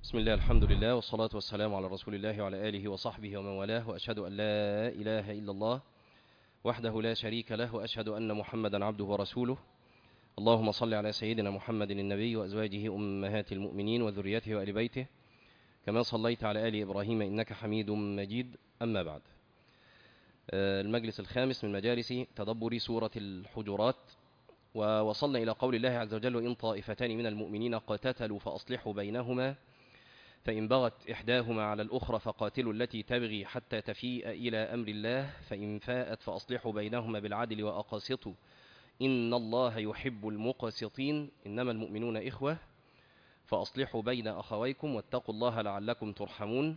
بسم الله الحمد لله والصلاة والسلام على رسول الله وعلى آله وصحبه ومن والاه وأشهد أن لا إله إلا الله وحده لا شريك له وأشهد أن محمدا عبده ورسوله اللهم صل على سيدنا محمد النبي وأزواجه أمهات المؤمنين وذريته وآل بيته كما صليت على آل إبراهيم إنك حميد مجيد أما بعد آه، المجلس الخامس من مجالس تدبر سورة الحجرات ووصلنا إلى قول الله عز وجل وإن طائفتان من المؤمنين قتتلوا فأصلحوا بينهما فإن بغت إحداهما على الأخرى فقاتلوا التي تبغي حتى تفيء إلى أمر الله فإن فاءت فأصلحوا بينهما بالعدل وأقسطوا إن الله يحب المقسطين إنما المؤمنون إخوة فأصلحوا بين أخويكم واتقوا الله لعلكم ترحمون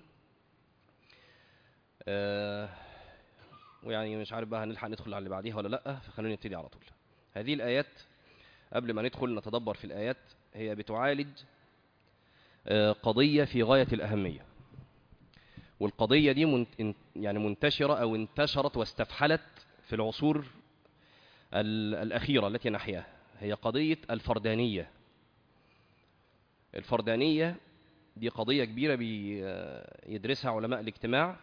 آه ويعني مش عارف بقى هنلحق ندخل على اللي بعديها ولا لأ فخلونا نبتدي على طول هذه الآيات قبل ما ندخل نتدبر في الآيات هي بتعالج آه، قضية في غاية الأهمية والقضية دي من يعني منتشرة أو انتشرت واستفحلت في العصور ال- الأخيرة التي نحياها هي قضية الفردانية الفردانية دي قضية كبيرة بيدرسها علماء الاجتماع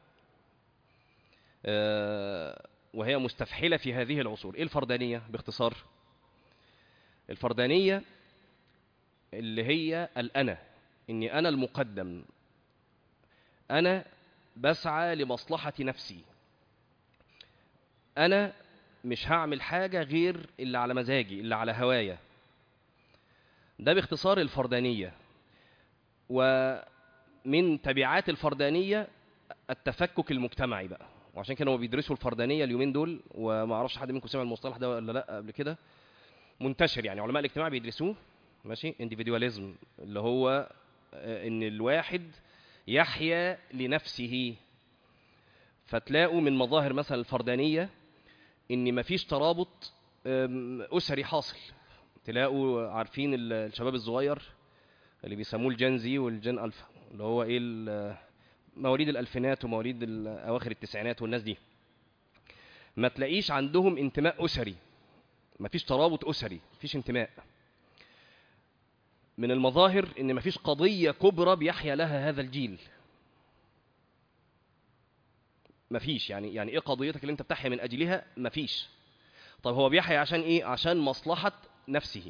آه، وهي مستفحلة في هذه العصور إيه الفردانية باختصار الفردانية اللي هي الأنا إني أنا المقدم أنا بسعى لمصلحة نفسي أنا مش هعمل حاجة غير اللي على مزاجي اللي على هوايا ده باختصار الفردانية ومن تبعات الفردانية التفكك المجتمعي بقى وعشان كده هم بيدرسوا الفردانية اليومين دول وما اعرفش حد منكم سمع المصطلح ده ولا لا قبل كده منتشر يعني علماء الاجتماع بيدرسوه ماشي individualism اللي هو آه، ان الواحد يحيا لنفسه فتلاقوا من مظاهر مثلا الفردانية ان مفيش ترابط آم، اسري حاصل تلاقوا عارفين ال- الشباب الصغير اللي بيسموه الجنزي والجن الفا اللي هو ايه ال- مواليد الالفينات ومواليد ال- اواخر التسعينات والناس دي ما تلاقيش عندهم انتماء اسري مفيش ترابط اسري مفيش انتماء من المظاهر ان مفيش قضيه كبرى بيحيا لها هذا الجيل مفيش يعني يعني ايه قضيتك اللي انت بتحيا من اجلها مفيش طب هو بيحيا عشان ايه عشان مصلحه نفسه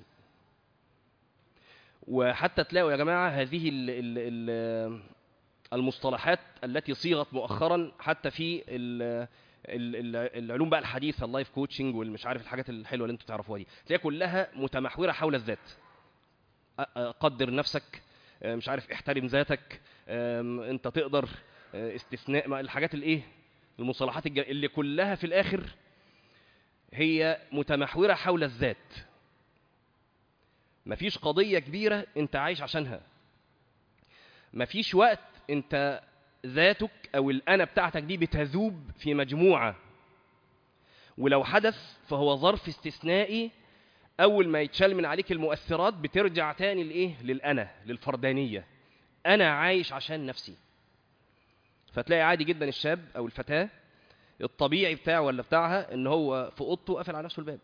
وحتى تلاقوا يا جماعه هذه ال ال ال المصطلحات التي صيغت مؤخرا حتى في ال ال- ال- العلوم بقى الحديثه اللايف كوتشنج والمش عارف الحاجات الحلوه اللي انتوا تعرفوها دي تلاقي كلها متمحوره حول الذات أ- أ- قدر نفسك أ، مش عارف احترم ذاتك أم، انت تقدر أ، استثناء ما الحاجات الايه المصطلحات الج- اللي كلها في الاخر هي متمحوره حول الذات مفيش قضيه كبيره انت عايش عشانها مفيش وقت انت ذاتك او الانا بتاعتك دي بتذوب في مجموعه ولو حدث فهو ظرف استثنائي اول ما يتشال من عليك المؤثرات بترجع تاني لايه للانا للفردانيه انا عايش عشان نفسي فتلاقي عادي جدا الشاب او الفتاه الطبيعي بتاعه ولا بتاعها ان هو في اوضته قافل على نفسه الباب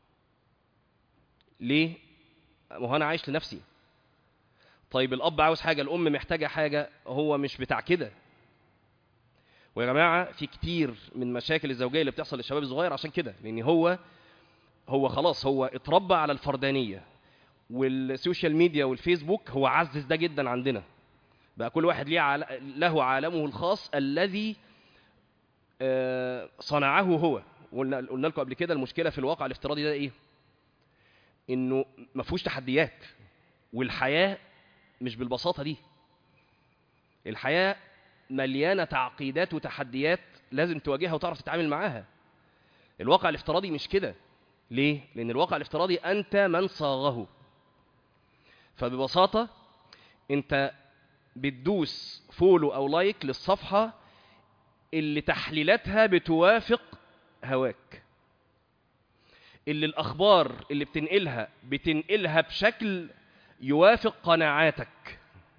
ليه ما هو انا عايش لنفسي طيب الاب عاوز حاجه الام محتاجه حاجه هو مش بتاع كده ويا جماعه في كتير من مشاكل الزوجيه اللي بتحصل للشباب الصغير عشان كده لان هو هو خلاص هو اتربى على الفردانيه والسوشيال ميديا والفيسبوك هو عزز ده جدا عندنا بقى كل واحد ليه عل... له عالمه الخاص الذي آه، صنعه هو قلنا قلنا لكم قبل كده المشكله في الواقع الافتراضي ده ايه انه ما فيهوش تحديات والحياه مش بالبساطه دي الحياه مليانه تعقيدات وتحديات لازم تواجهها وتعرف تتعامل معاها الواقع الافتراضي مش كده ليه لان الواقع الافتراضي انت من صاغه فببساطه انت بتدوس فولو او لايك للصفحه اللي تحليلاتها بتوافق هواك اللي الاخبار اللي بتنقلها بتنقلها بشكل يوافق قناعاتك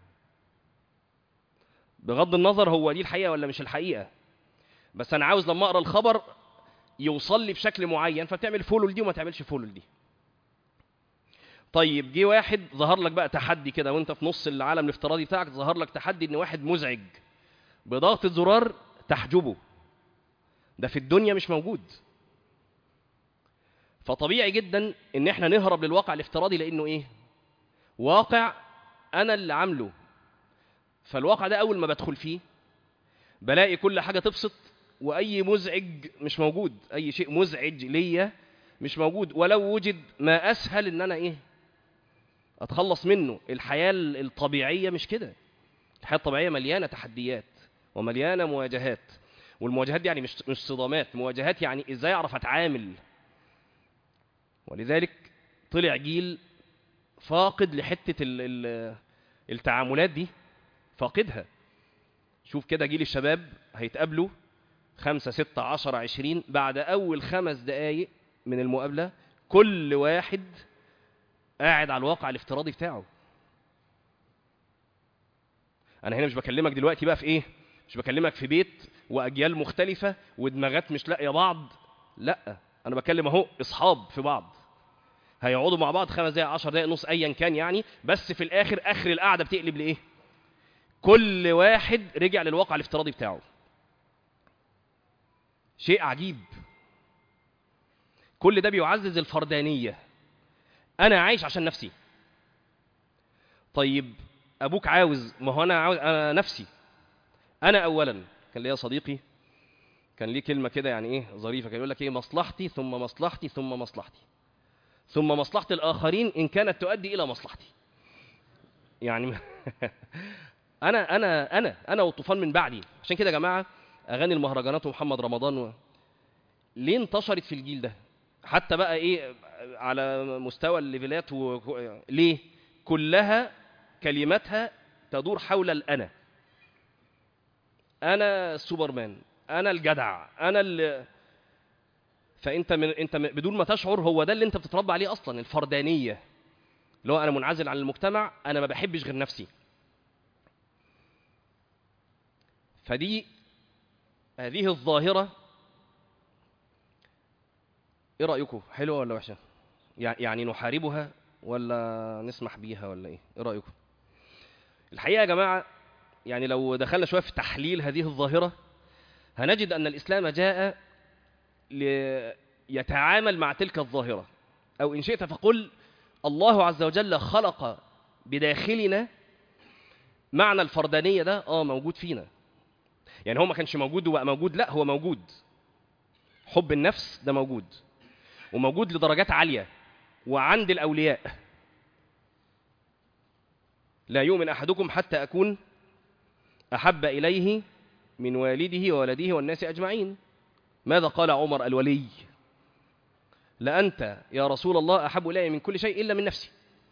بغض النظر هو دي الحقيقه ولا مش الحقيقه بس انا عاوز لما اقرا الخبر يوصل لي بشكل معين فبتعمل فولو لدي وما تعملش فولو لدي طيب جه واحد ظهر لك بقى تحدي كده وانت في نص العالم الافتراضي بتاعك ظهر لك تحدي ان واحد مزعج بضغطة زرار تحجبه ده في الدنيا مش موجود فطبيعي جدا ان احنا نهرب للواقع الافتراضي لانه ايه واقع انا اللي عامله فالواقع ده اول ما بدخل فيه بلاقي كل حاجه تبسط واي مزعج مش موجود اي شيء مزعج ليا مش موجود ولو وجد ما اسهل ان انا ايه اتخلص منه الحياه الطبيعيه مش كده الحياه الطبيعيه مليانه تحديات ومليانه مواجهات والمواجهات دي يعني مش مش صدامات مواجهات يعني ازاي اعرف اتعامل ولذلك طلع جيل فاقد لحته ال ال التعاملات دي فاقدها شوف كده جيل الشباب هيتقابلوا خمسة ستة عشرة عشرين بعد أول خمس دقايق من المقابلة كل واحد قاعد على الواقع الافتراضي بتاعه أنا هنا مش بكلمك دلوقتي بقى في إيه مش بكلمك في بيت وأجيال مختلفة ودماغات مش لاقية بعض لا أنا بكلم أهو أصحاب في بعض هيقعدوا مع بعض خمس دقايق عشر دقايق نص أيا كان يعني بس في الآخر آخر القعدة بتقلب لإيه كل واحد رجع للواقع الافتراضي بتاعه شيء عجيب كل ده بيعزز الفردانية أنا عايش عشان نفسي طيب أبوك عاوز ما هو أنا عاوز أنا نفسي أنا أولا كان ليا صديقي كان ليه كلمة كده يعني إيه ظريفة كان يقول لك إيه مصلحتي ثم مصلحتي ثم مصلحتي ثم مصلحة الآخرين إن كانت تؤدي إلى مصلحتي يعني أنا أنا أنا أنا والطوفان من بعدي عشان كده يا جماعة اغاني المهرجانات ومحمد رمضان و... ليه انتشرت في الجيل ده حتى بقى ايه على مستوى الليفلات و... ليه كلها كلماتها تدور حول الانا انا سوبرمان انا الجدع انا اللي فانت من انت من... بدون ما تشعر هو ده اللي انت بتتربى عليه اصلا الفردانيه اللي هو انا منعزل عن المجتمع انا ما بحبش غير نفسي فدي هذه الظاهرة ايه رأيكم حلوة ولا وحشة يعني نحاربها ولا نسمح بيها ولا ايه ايه رأيكم الحقيقة يا جماعة يعني لو دخلنا شوية في تحليل هذه الظاهرة هنجد أن الإسلام جاء ليتعامل مع تلك الظاهرة أو إن شئت فقل الله عز وجل خلق بداخلنا معنى الفردانية ده آه موجود فينا يعني هو ما كانش موجود وبقى موجود لا هو موجود حب النفس ده موجود وموجود لدرجات عالية وعند الأولياء لا يؤمن أحدكم حتى أكون أحب إليه من والده وولده والناس أجمعين ماذا قال عمر الولي لأنت يا رسول الله أحب إلي من كل شيء إلا من نفسي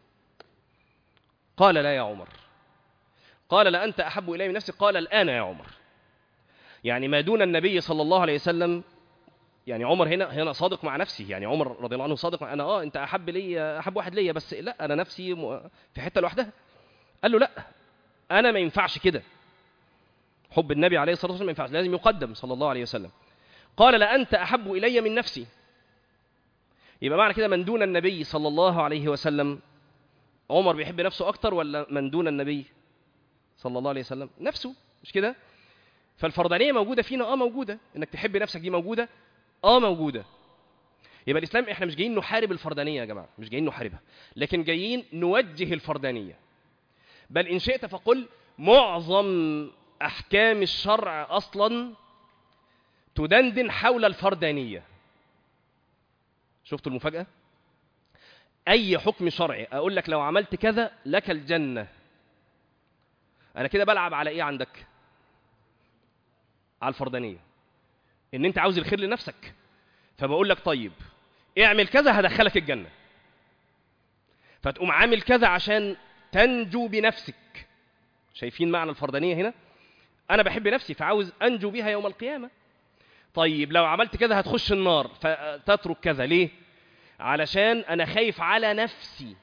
قال لا يا عمر قال لأنت أحب إلي من نفسي قال الآن يا عمر يعني ما دون النبي صلى الله عليه وسلم يعني عمر هنا هنا صادق مع نفسه يعني عمر رضي الله عنه صادق مع انا اه انت احب لي احب واحد ليا بس لا انا نفسي في حته لوحدها قال له لا انا ما ينفعش كده حب النبي عليه الصلاه والسلام ما ينفعش لازم يقدم صلى الله عليه وسلم قال لا انت احب الي من نفسي يبقى معنى كده من دون النبي صلى الله عليه وسلم عمر بيحب نفسه اكتر ولا من دون النبي صلى الله عليه وسلم نفسه مش كده فالفردانيه موجوده فينا اه موجوده انك تحب نفسك دي موجوده اه موجوده يبقى الاسلام احنا مش جايين نحارب الفردانيه يا جماعه مش جايين نحاربها لكن جايين نوجه الفردانيه بل ان شئت فقل معظم احكام الشرع اصلا تدندن حول الفردانيه شفتوا المفاجاه اي حكم شرعي اقول لك لو عملت كذا لك الجنه انا كده بلعب على ايه عندك على الفردانيه ان انت عاوز الخير لنفسك فبقول لك طيب اعمل كذا هدخلك الجنه فتقوم عامل كذا عشان تنجو بنفسك شايفين معنى الفردانيه هنا انا بحب نفسي فعاوز انجو بها يوم القيامه طيب لو عملت كذا هتخش النار فتترك كذا ليه علشان انا خايف على نفسي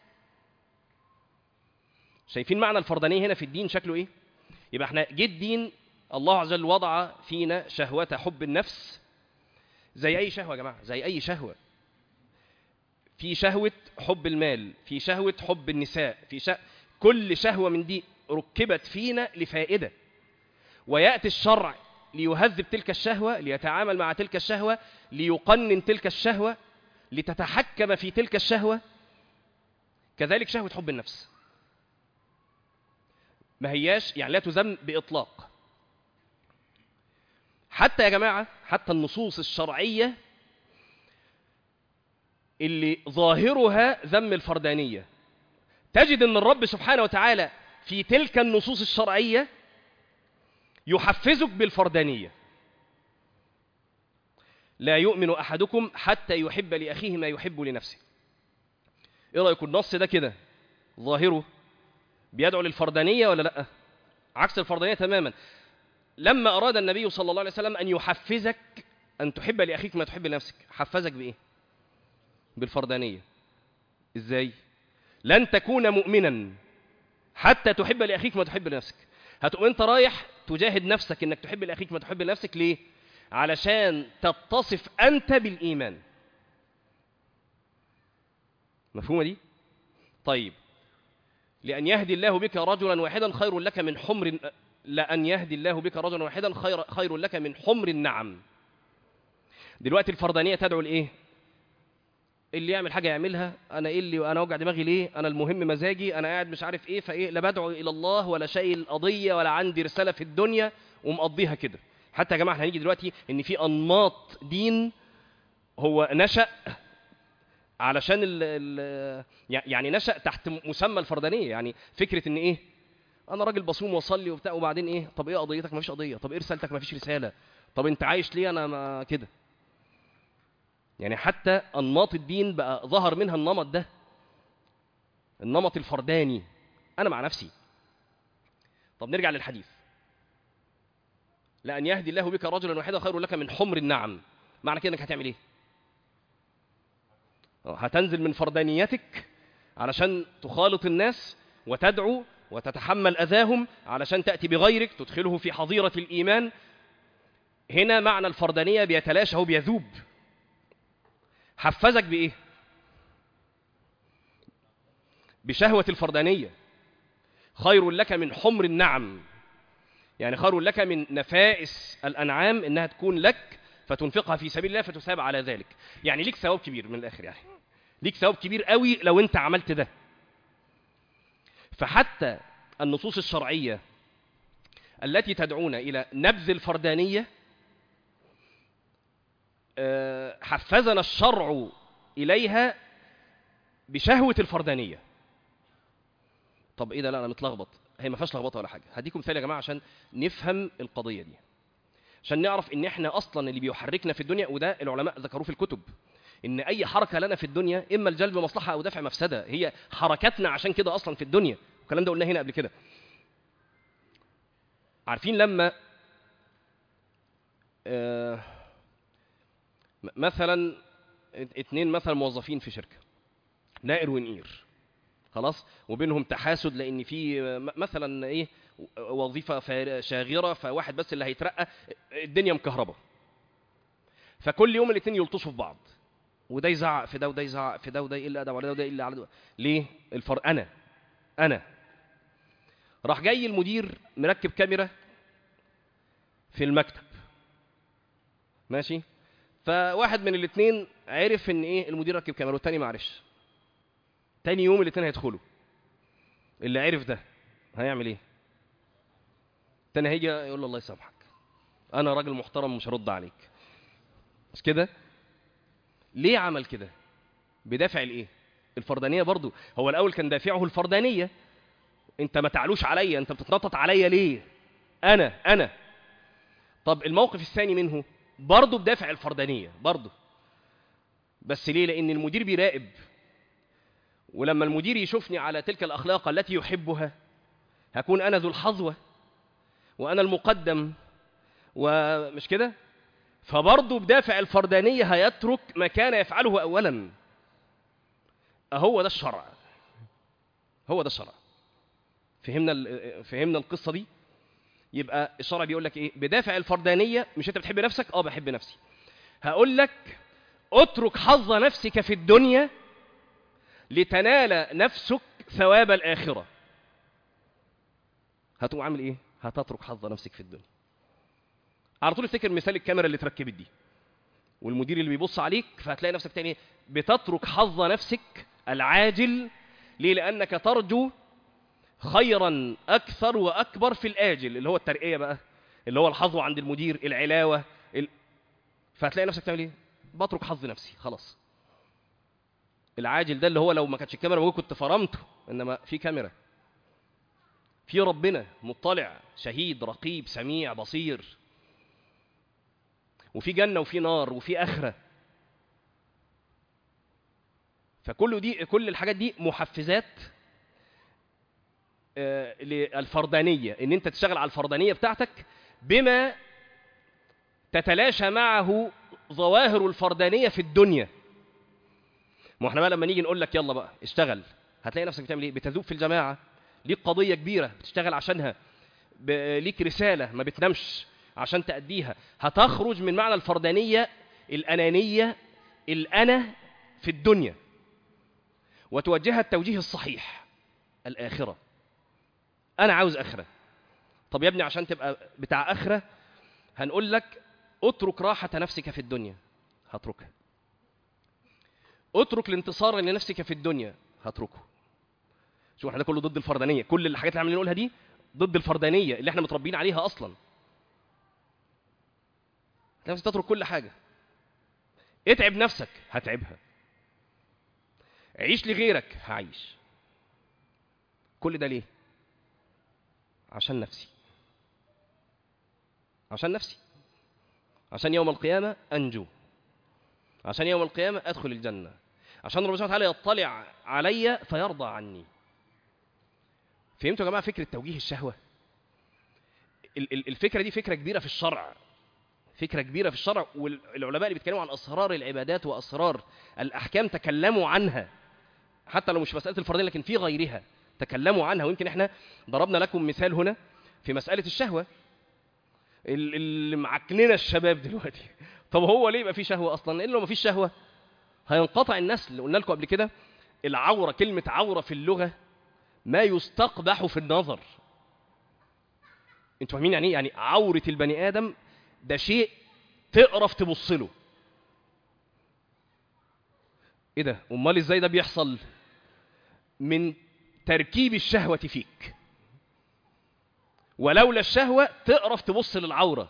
شايفين معنى الفردانيه هنا في الدين شكله ايه يبقى احنا جه الدين الله عز وجل وضع فينا شهوة حب النفس زي أي شهوة يا جماعة زي أي شهوة في شهوة حب المال في شهوة حب النساء في شه... كل شهوة من دي ركبت فينا لفائدة ويأتي الشرع ليهذب تلك الشهوة ليتعامل مع تلك الشهوة ليقنن تلك الشهوة لتتحكم في تلك الشهوة كذلك شهوة حب النفس ما هياش يعني لا تذم بإطلاق حتى يا جماعة حتى النصوص الشرعية اللي ظاهرها ذم الفردانية تجد أن الرب سبحانه وتعالى في تلك النصوص الشرعية يحفزك بالفردانية لا يؤمن أحدكم حتى يحب لأخيه ما يحب لنفسه إيه رأيكم النص ده كده ظاهره بيدعو للفردانية ولا لأ عكس الفردانية تماما لما أراد النبي صلى الله عليه وسلم أن يحفزك أن تحب لأخيك ما تحب لنفسك حفزك بإيه بالفردانية إزاي لن تكون مؤمنا حتى تحب لأخيك ما تحب لنفسك هتقوم أنت رايح تجاهد نفسك أنك تحب لأخيك ما تحب لنفسك ليه علشان تتصف أنت بالإيمان مفهومة دي طيب لأن يهدي الله بك رجلا واحدا خير لك من حمر لأن يهدي الله بك رجلا واحدا خير, خير لك من حمر النعم دلوقتي الفردانية تدعو لإيه اللي يعمل حاجة يعملها أنا إيه اللي أنا وجع دماغي ليه أنا المهم مزاجي أنا قاعد مش عارف إيه فإيه لا بدعو إلى الله ولا شايل قضية ولا عندي رسالة في الدنيا ومقضيها كده حتى يا جماعة احنا هنيجي دلوقتي إن في أنماط دين هو نشأ علشان ال ال يعني نشأ تحت مسمى الفردانية يعني فكرة إن إيه أنا راجل بصوم وأصلي وبتاع وبعدين إيه طب إيه قضيتك مفيش قضية طب إيه رسالتك مفيش رسالة طب أنت عايش ليه أنا ما كده يعني حتى أنماط الدين بقى ظهر منها النمط ده النمط الفرداني أنا مع نفسي طب نرجع للحديث لأن يهدي الله بك رجلا واحدا خير لك من حمر النعم معنى كده انك هتعمل ايه هتنزل من فردانيتك علشان تخالط الناس وتدعو وتتحمل أذاهم علشان تأتي بغيرك تدخله في حظيرة الإيمان هنا معنى الفردانية بيتلاشى هو بيذوب حفزك بإيه بشهوة الفردانية خير لك من حمر النعم يعني خير لك من نفائس الأنعام إنها تكون لك فتنفقها في سبيل الله فتثاب على ذلك يعني ليك ثواب كبير من الآخر يعني ليك ثواب كبير قوي لو أنت عملت ده فحتى النصوص الشرعية التي تدعونا إلى نبذ الفردانية حفزنا الشرع إليها بشهوة الفردانية طب إيه ده لا أنا متلخبط هي ما فيهاش لخبطة ولا حاجة هديكم مثال يا جماعة عشان نفهم القضية دي عشان نعرف إن إحنا أصلا اللي بيحركنا في الدنيا وده العلماء ذكروه في الكتب إن أي حركة لنا في الدنيا إما الجلب مصلحة أو دفع مفسدة هي حركتنا عشان كده أصلا في الدنيا الكلام ده قلناه هنا قبل كده عارفين لما آه مثلا اتنين مثلا موظفين في شركه نائر ونقير خلاص وبينهم تحاسد لان في مثلا ايه وظيفه شاغره فواحد بس اللي هيترقى الدنيا مكهربه فكل يوم الاثنين يلطشوا في بعض وده يزعق في ده وده يزعق في ده وده يقل ادب على ده وده يقل على ده ليه الفرق انا انا راح جاي المدير مركب كاميرا في المكتب ماشي فواحد من الاثنين عرف ان ايه المدير ركب كاميرا والتاني ما عرفش تاني يوم الاثنين هيدخلوا اللي عرف ده هيعمل ايه التاني هيجي يقول له الله يسامحك انا راجل محترم مش هرد عليك مش كده ليه عمل كده بدافع الايه الفردانيه برضو هو الاول كان دافعه الفردانيه انت ما تعلوش عليا انت بتتنطط عليا ليه انا انا طب الموقف الثاني منه برضه بدافع الفردانية برضه بس ليه لأن المدير بيراقب ولما المدير يشوفني على تلك الأخلاق التي يحبها هكون أنا ذو الحظوة وأنا المقدم ومش كده فبرضه بدافع الفردانية هيترك ما كان يفعله أولا هو ده الشرع هو ده الشرع فهمنا فهمنا القصة دي يبقى الشرع بيقول لك ايه بدافع الفردانيه مش انت بتحب نفسك اه بحب نفسي هقول لك اترك حظ نفسك في الدنيا لتنال نفسك ثواب الآخرة هتقوم عامل ايه هتترك حظ نفسك في الدنيا على طول افتكر مثال الكاميرا اللي اتركبت دي والمدير اللي بيبص عليك فهتلاقي نفسك تاني بتترك حظ نفسك العاجل ليه لانك ترجو خيرا اكثر واكبر في الاجل اللي هو الترقيه بقى اللي هو الحظوه عند المدير العلاوه ال... فهتلاقي نفسك تعمل ايه بترك حظ نفسي خلاص العاجل ده اللي هو لو ما كانتش الكاميرا موجوده كنت فرمته انما في كاميرا في ربنا مطلع شهيد رقيب سميع بصير وفي جنة وفي نار وفي آخرة فكل دي كل الحاجات دي محفزات آه، للفردانية ان انت تشتغل على الفردانية بتاعتك بما تتلاشى معه ظواهر الفردانية في الدنيا ما احنا بقى لما نيجي نقول لك يلا بقى اشتغل هتلاقي نفسك بتعمل ايه بتذوب في الجماعة ليك قضية كبيرة بتشتغل عشانها ب- ليك رسالة ما بتنامش عشان تأديها هتخرج من معنى الفردانية الأنانية الأنا في الدنيا وتوجهها التوجيه الصحيح الآخرة أنا عاوز آخرة طب يا ابني عشان تبقى بتاع آخرة هنقول لك اترك راحة نفسك في الدنيا هتركها اترك الانتصار لنفسك في الدنيا هتركه شوف احنا ده كله ضد الفردانية كل الحاجات اللي عمالين نقولها دي ضد الفردانية اللي احنا متربيين عليها أصلا نفسك تترك كل حاجة اتعب نفسك هتعبها عيش لغيرك هعيش كل ده ليه عشان نفسي عشان نفسي عشان يوم القيامة أنجو عشان يوم القيامة أدخل الجنة عشان ربنا سبحانه وتعالى يطلع علي فيرضى عني فهمتوا يا جماعة فكرة توجيه الشهوة ال- ال- الفكرة دي فكرة كبيرة في الشرع فكرة كبيرة في الشرع والعلماء اللي بيتكلموا عن أسرار العبادات وأسرار الأحكام تكلموا عنها حتى لو مش مسألة الفردين لكن في غيرها تكلموا عنها ويمكن احنا ضربنا لكم مثال هنا في مسألة الشهوة ال- اللي معكننا الشباب دلوقتي طب هو ليه يبقى في شهوة أصلا؟ لأن لو ما فيش شهوة هينقطع النسل قلنا لكم قبل كده العورة كلمة عورة في اللغة ما يستقبح في النظر انتوا فاهمين يعني ايه؟ يعني عورة البني آدم ده شيء تقرف تبص له ايه ده امال ازاي ده بيحصل من تركيب الشهوة فيك ولولا الشهوة تقرف تبص للعورة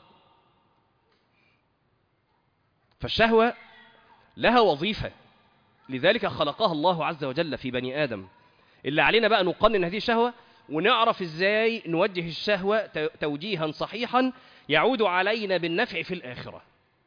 فالشهوة لها وظيفة لذلك خلقها الله عز وجل في بني آدم اللي علينا بقى نقنن هذه الشهوة ونعرف ازاي نوجه الشهوة تو- توجيها صحيحا يعود علينا بالنفع في الآخرة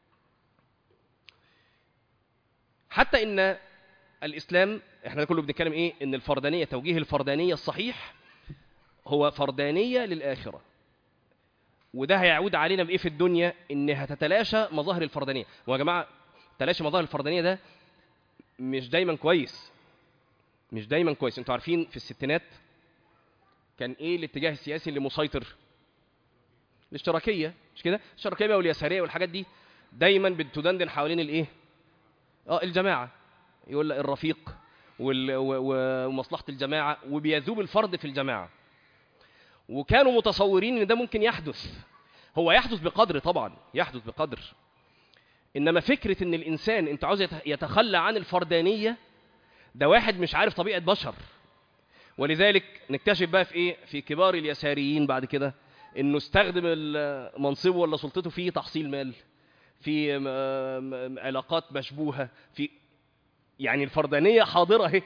حتى إن الإسلام احنا كله بنتكلم إيه إن الفردانية توجيه الفردانية الصحيح هو فردانية للآخرة وده هيعود علينا بإيه في الدنيا إن هتتلاشى مظاهر الفردانية ويا جماعة تلاشي مظاهر الفردانية ده مش دايما كويس مش دايما كويس انتوا عارفين في الستينات كان ايه الاتجاه السياسي اللي مسيطر الاشتراكيه مش كده الاشتراكيه بقى واليساريه والحاجات دي دايما بتدندن حوالين الايه اه الجماعه يقول لك الرفيق وال- و- و- ومصلحه الجماعه وبيذوب الفرد في الجماعه وكانوا متصورين ان ده ممكن يحدث هو يحدث بقدر طبعا يحدث بقدر انما فكره ان الانسان انت عاوز يت- يتخلى عن الفردانيه ده واحد مش عارف طبيعه بشر ولذلك نكتشف بقى في ايه في كبار اليساريين بعد كده انه استخدم ال- منصبه ولا سلطته في تحصيل مال في م- م- علاقات مشبوهه في يعني الفردانيه حاضره اهي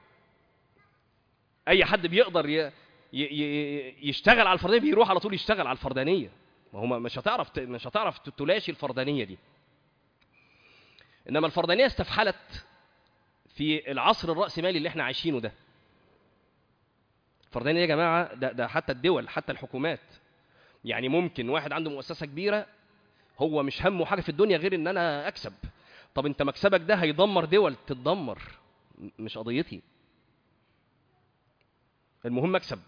اي حد بيقدر ي... ي... ي... يشتغل على الفردانيه بيروح على طول يشتغل على الفردانيه ما هو مش هتعرف ت- مش هتعرف تلاشي الفردانيه دي انما الفردانيه استفحلت في العصر الرأسمالي اللي احنا عايشينه ده الفردانية يا جماعة ده, ده حتى الدول حتى الحكومات يعني ممكن واحد عنده مؤسسة كبيرة هو مش همه حاجة في الدنيا غير ان انا اكسب طب انت مكسبك ده هيدمر دول تتدمر م- مش قضيتي المهم اكسب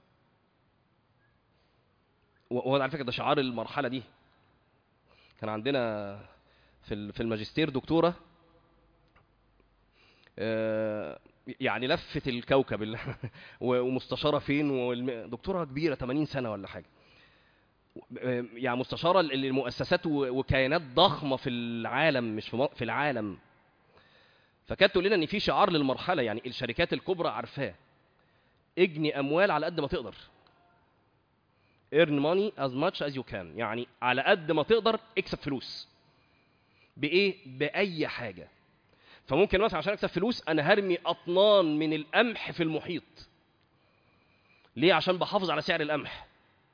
وهو على فكرة ده شعار المرحلة دي كان عندنا في ال- في الماجستير دكتورة آه، يعني لفت الكوكب ال- و- ومستشاره فين والم- دكتوره كبيره 80 سنه ولا حاجه آه، يعني مستشاره ل- لمؤسسات و- وكيانات ضخمه في العالم مش في م- في العالم فكانت تقول لنا ان في شعار للمرحله يعني الشركات الكبرى عارفاه اجني اموال على قد ما تقدر earn money as much as you can يعني على قد ما تقدر اكسب فلوس بايه باي حاجه فممكن مثلا عشان اكسب فلوس انا هرمي اطنان من القمح في المحيط ليه عشان بحافظ على سعر القمح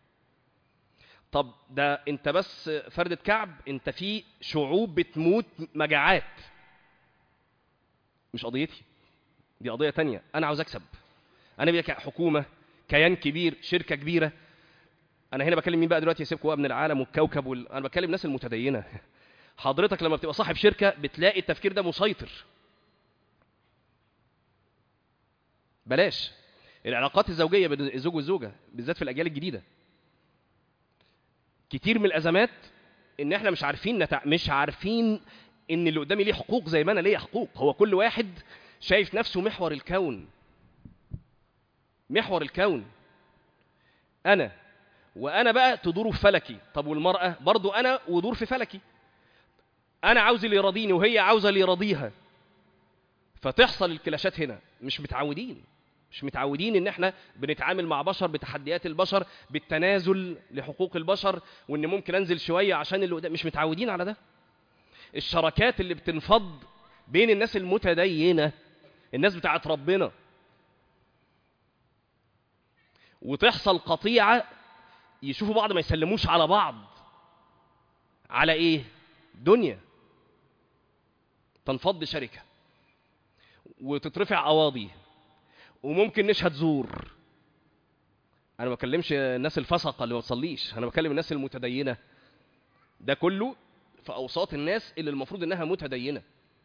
طب ده انت بس فردة كعب انت في شعوب بتموت مجاعات مش قضيتي دي قضية تانية انا عاوز اكسب انا بيا كحكومة كيان كبير شركة كبيرة انا هنا بكلم مين بقى دلوقتي يسيبكم ابن العالم والكوكب وال... انا بكلم الناس المتدينة حضرتك لما بتبقى صاحب شركة بتلاقي التفكير ده مسيطر بلاش العلاقات الزوجية بين الزوج والزوجة بالذات في الأجيال الجديدة كتير من الأزمات إن إحنا مش عارفين نتع... مش عارفين إن اللي قدامي ليه حقوق زي ما أنا ليا حقوق هو كل واحد شايف نفسه محور الكون محور الكون أنا وأنا بقى تدور في فلكي طب والمرأة برضو أنا ودور في فلكي انا عاوز اللي يراضيني وهي عاوزه اللي يراضيها فتحصل الكلاشات هنا مش متعودين مش متعودين ان احنا بنتعامل مع بشر بتحديات البشر بالتنازل لحقوق البشر وان ممكن انزل شويه عشان اللي قدام مش متعودين على ده الشراكات اللي بتنفض بين الناس المتدينه الناس بتاعت ربنا وتحصل قطيعه يشوفوا بعض ما يسلموش على بعض على ايه دنيا تنفض شركة وتترفع قواضي وممكن نشهد زور انا ما بكلمش الناس الفسقه اللي ما تصليش انا بكلم الناس المتدينه ده كله في اوساط الناس اللي المفروض انها متدينه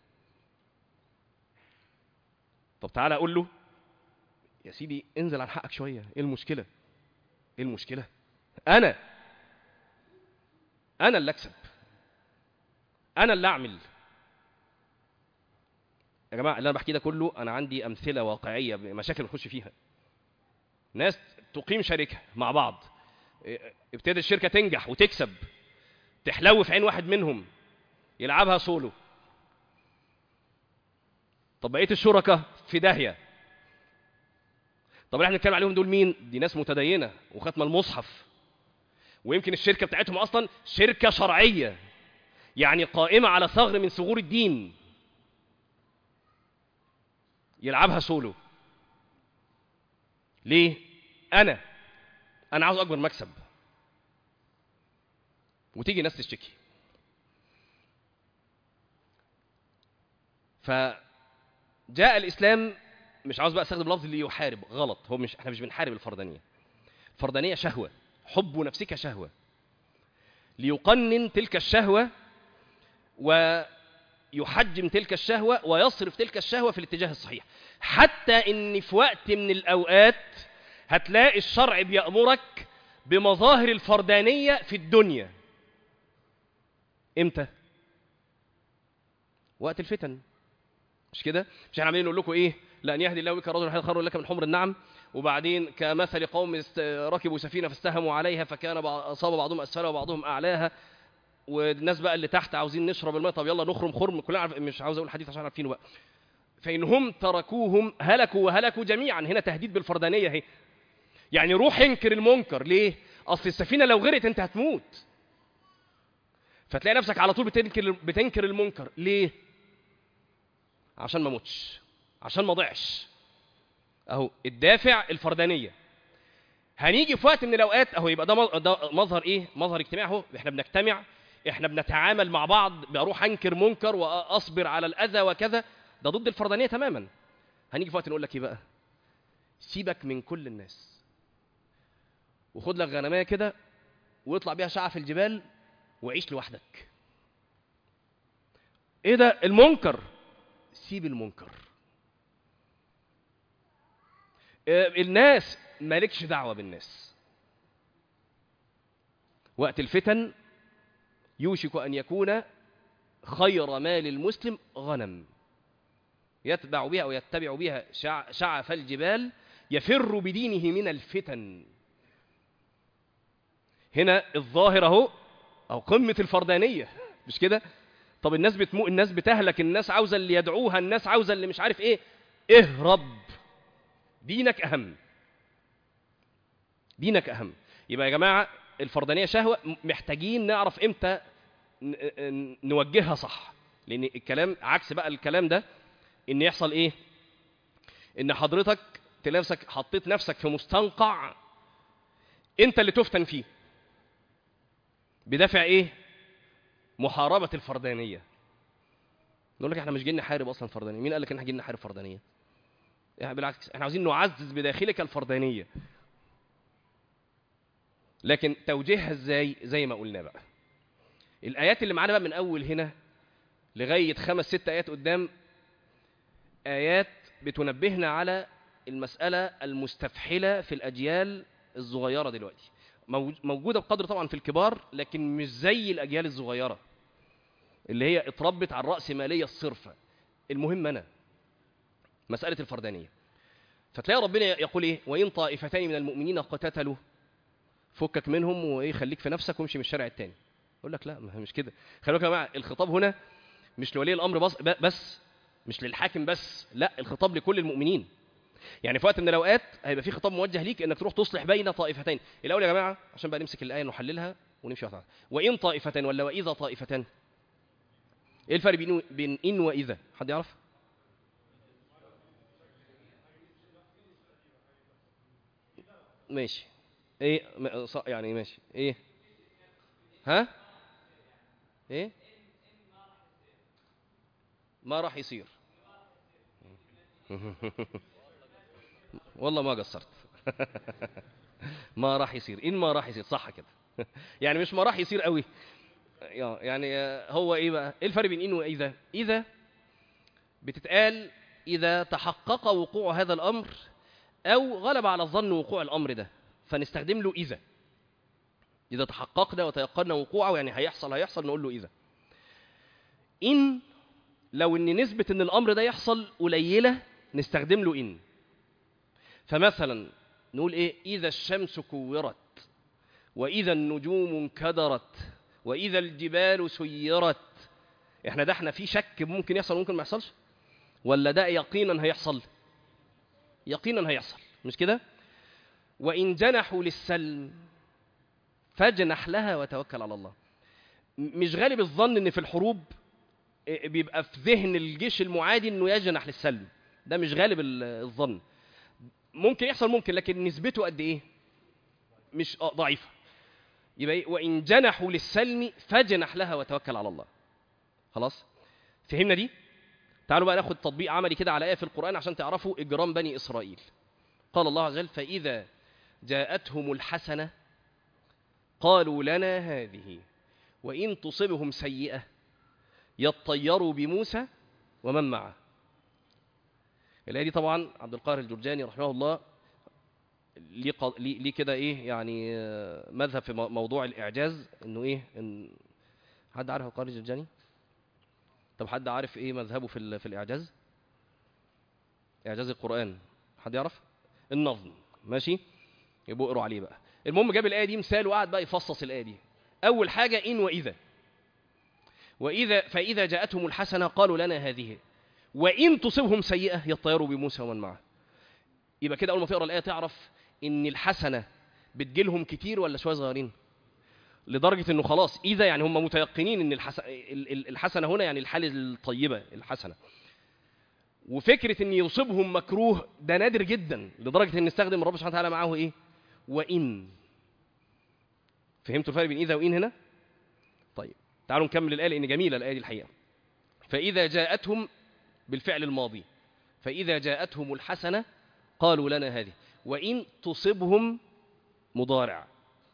طب تعالى اقول له يا سيدي انزل عن حقك شويه ايه المشكله ايه المشكله انا انا اللي اكسب انا اللي اعمل يا جماعه اللي انا بحكي ده كله انا عندي امثله واقعيه مشاكل نخش فيها ناس تقيم شركه مع بعض إيه، ابتدت الشركه تنجح وتكسب تحلو في عين واحد منهم يلعبها سولو طب بقيه الشركاء في داهيه طب اللي احنا بنتكلم عليهم دول مين دي ناس متدينه وختم المصحف ويمكن الشركه بتاعتهم اصلا شركه شرعيه يعني قائمة على ثغر من ثغور الدين يلعبها سولو ليه؟ أنا أنا عاوز أكبر مكسب وتيجي ناس تشتكي فجاء الإسلام مش عاوز بقى استخدم لفظ اللي يحارب غلط هو مش احنا مش بنحارب الفردانية الفردانية شهوة حب نفسك شهوة ليقنن تلك الشهوة ويحجم تلك الشهوة ويصرف تلك الشهوة في الاتجاه الصحيح حتى ان في وقت من الاوقات هتلاقي الشرع بيأمرك بمظاهر الفردانية في الدنيا امتى وقت الفتن مش كده مش احنا عمالين نقول لكم ايه لا ان يهدي الله بك رجلا خير لك من حمر النعم وبعدين كمثل قوم است- ركبوا سفينه فاستهموا عليها فكان بعض- اصاب بعضهم اسفلها وبعضهم اعلاها والناس بقى اللي تحت عاوزين نشرب الماء طب يلا نخرم خرم كلنا عارف مش عاوز اقول حديث عشان عارفينه بقى فإن هم تركوهم هلكوا وهلكوا جميعا هنا تهديد بالفردانية اهي يعني روح انكر المنكر ليه اصل السفينة لو غرقت انت هتموت فتلاقي نفسك على طول بتنكر بتنكر المنكر ليه عشان ما موتش عشان ما ضيعش اهو الدافع الفردانية هنيجي في وقت من الاوقات اهو يبقى ده مظ- ده مظهر ايه مظهر اجتماعي اهو احنا بنجتمع احنا بنتعامل مع بعض بروح انكر منكر واصبر على الاذى وكذا ده ضد الفردانيه تماما هنيجي في وقت نقول لك ايه بقى سيبك من كل الناس وخد لك غنمايه كده واطلع بيها شعة في الجبال وعيش لوحدك ايه ده المنكر سيب المنكر آه، الناس مالكش دعوه بالناس وقت الفتن يوشك ان يكون خير مال المسلم غنم يتبع بها أو يتبع بها شع شعف الجبال يفر بدينه من الفتن هنا الظاهر اهو أو قمة الفردانية مش كده طب الناس بتمو الناس بتهلك الناس عاوزة اللي يدعوها الناس عاوزة اللي مش عارف ايه اهرب دينك أهم دينك أهم يبقى يا جماعة الفردانية شهوة محتاجين نعرف امتى نوجهها صح لأن الكلام عكس بقى الكلام ده إن يحصل إيه إن حضرتك تنفسك حطيت نفسك في مستنقع أنت اللي تفتن فيه بدافع إيه محاربة الفردانية نقول لك احنا مش جايين نحارب اصلا فردانيه مين قال لك ان احنا جايين نحارب فردانيه يعني بالعكس احنا عاوزين نعزز بداخلك الفردانيه لكن توجيهها ازاي زي ما قلنا بقى الايات اللي معانا بقى من اول هنا لغايه خمس ست ايات قدام ايات بتنبهنا على المساله المستفحله في الاجيال الصغيره دلوقتي موجوده بقدر طبعا في الكبار لكن مش زي الاجيال الصغيره اللي هي اتربت على الرأسمالية الصرفة المهم أنا مسألة الفردانية فتلاقي ربنا يقول إيه وإن طائفتين من المؤمنين اقتتلوا فكك منهم وإيه خليك في نفسك وامشي من الشارع التاني يقول لك لا ما مش كده خلي بالك يا جماعة الخطاب هنا مش لولي الأمر بس, بس مش للحاكم بس لا الخطاب لكل المؤمنين يعني في وقت من الأوقات هيبقى في خطاب موجه ليك إنك تروح تصلح بين طائفتين الأول يا جماعة عشان بقى نمسك الآية نحللها ونمشي واحدة وإن طائفتان ولا وإذا طائفتان ايه الفرق بين بين ان واذا حد يعرف ماشي ايه يعني ماشي ايه ها ايه ما راح يصير والله ما قصرت ما راح يصير ان ما راح يصير صح كده يعني مش ما راح يصير قوي يعني هو ايه بقى ايه الفرق بين ان واذا اذا بتتقال اذا تحقق وقوع هذا الامر او غلب على الظن وقوع الامر ده فنستخدم له اذا اذا تحققنا وتيقنا وقوعه يعني هيحصل هيحصل نقول له اذا ان لو ان نسبه ان الامر ده يحصل قليله نستخدم له ان فمثلا نقول ايه اذا الشمس كورت واذا النجوم انكدرت واذا الجبال سيرت احنا ده احنا في شك ممكن يحصل ممكن ما يحصلش ولا ده يقينا هيحصل يقينا هيحصل مش كده وان جنحوا للسلم فاجنح لها وتوكل على الله مش غالب الظن ان في الحروب بيبقى في ذهن الجيش المعادي انه يجنح للسلم ده مش غالب الظن ممكن يحصل ممكن لكن نسبته قد ايه مش ضعيفه يبقى إيه؟ وإن جنحوا للسلم فاجنح لها وتوكل على الله خلاص فهمنا دي تعالوا بقى ناخد تطبيق عملي كده على آية في القرآن عشان تعرفوا إجرام بني إسرائيل قال الله عز وجل فإذا جاءتهم الحسنة قالوا لنا هذه وإن تصبهم سيئة يطيروا بموسى ومن معه الآية دي طبعا عبد القاهر الجرجاني رحمه الله ليه ليه كده ايه يعني مذهب في موضوع الاعجاز انه ايه إن حد عارف القارئ الجرجاني طب حد عارف ايه مذهبه في في الاعجاز اعجاز القران حد يعرف النظم ماشي يبقوا اقروا عليه بقى المهم جاب الايه دي مثال وقعد بقى يفصص الايه دي اول حاجه ان واذا واذا فاذا جاءتهم الحسنه قالوا لنا هذه وان تصبهم سيئه يطيروا بموسى ومن معه يبقى كده اول ما تقرا الايه تعرف ان الحسنه بتجيلهم كتير ولا شويه صغيرين لدرجه انه خلاص اذا يعني هم متيقنين ان الحسنه هنا يعني الحاله الطيبه الحسنه وفكره ان يصيبهم مكروه ده نادر جدا لدرجه ان نستخدم الرب سبحانه وتعالى معاه ايه وان فهمتوا الفرق بين اذا وان هنا طيب تعالوا نكمل الايه لان جميله الايه دي الحقيقه فاذا جاءتهم بالفعل الماضي فاذا جاءتهم الحسنه قالوا لنا هذه وإن تصبهم مضارع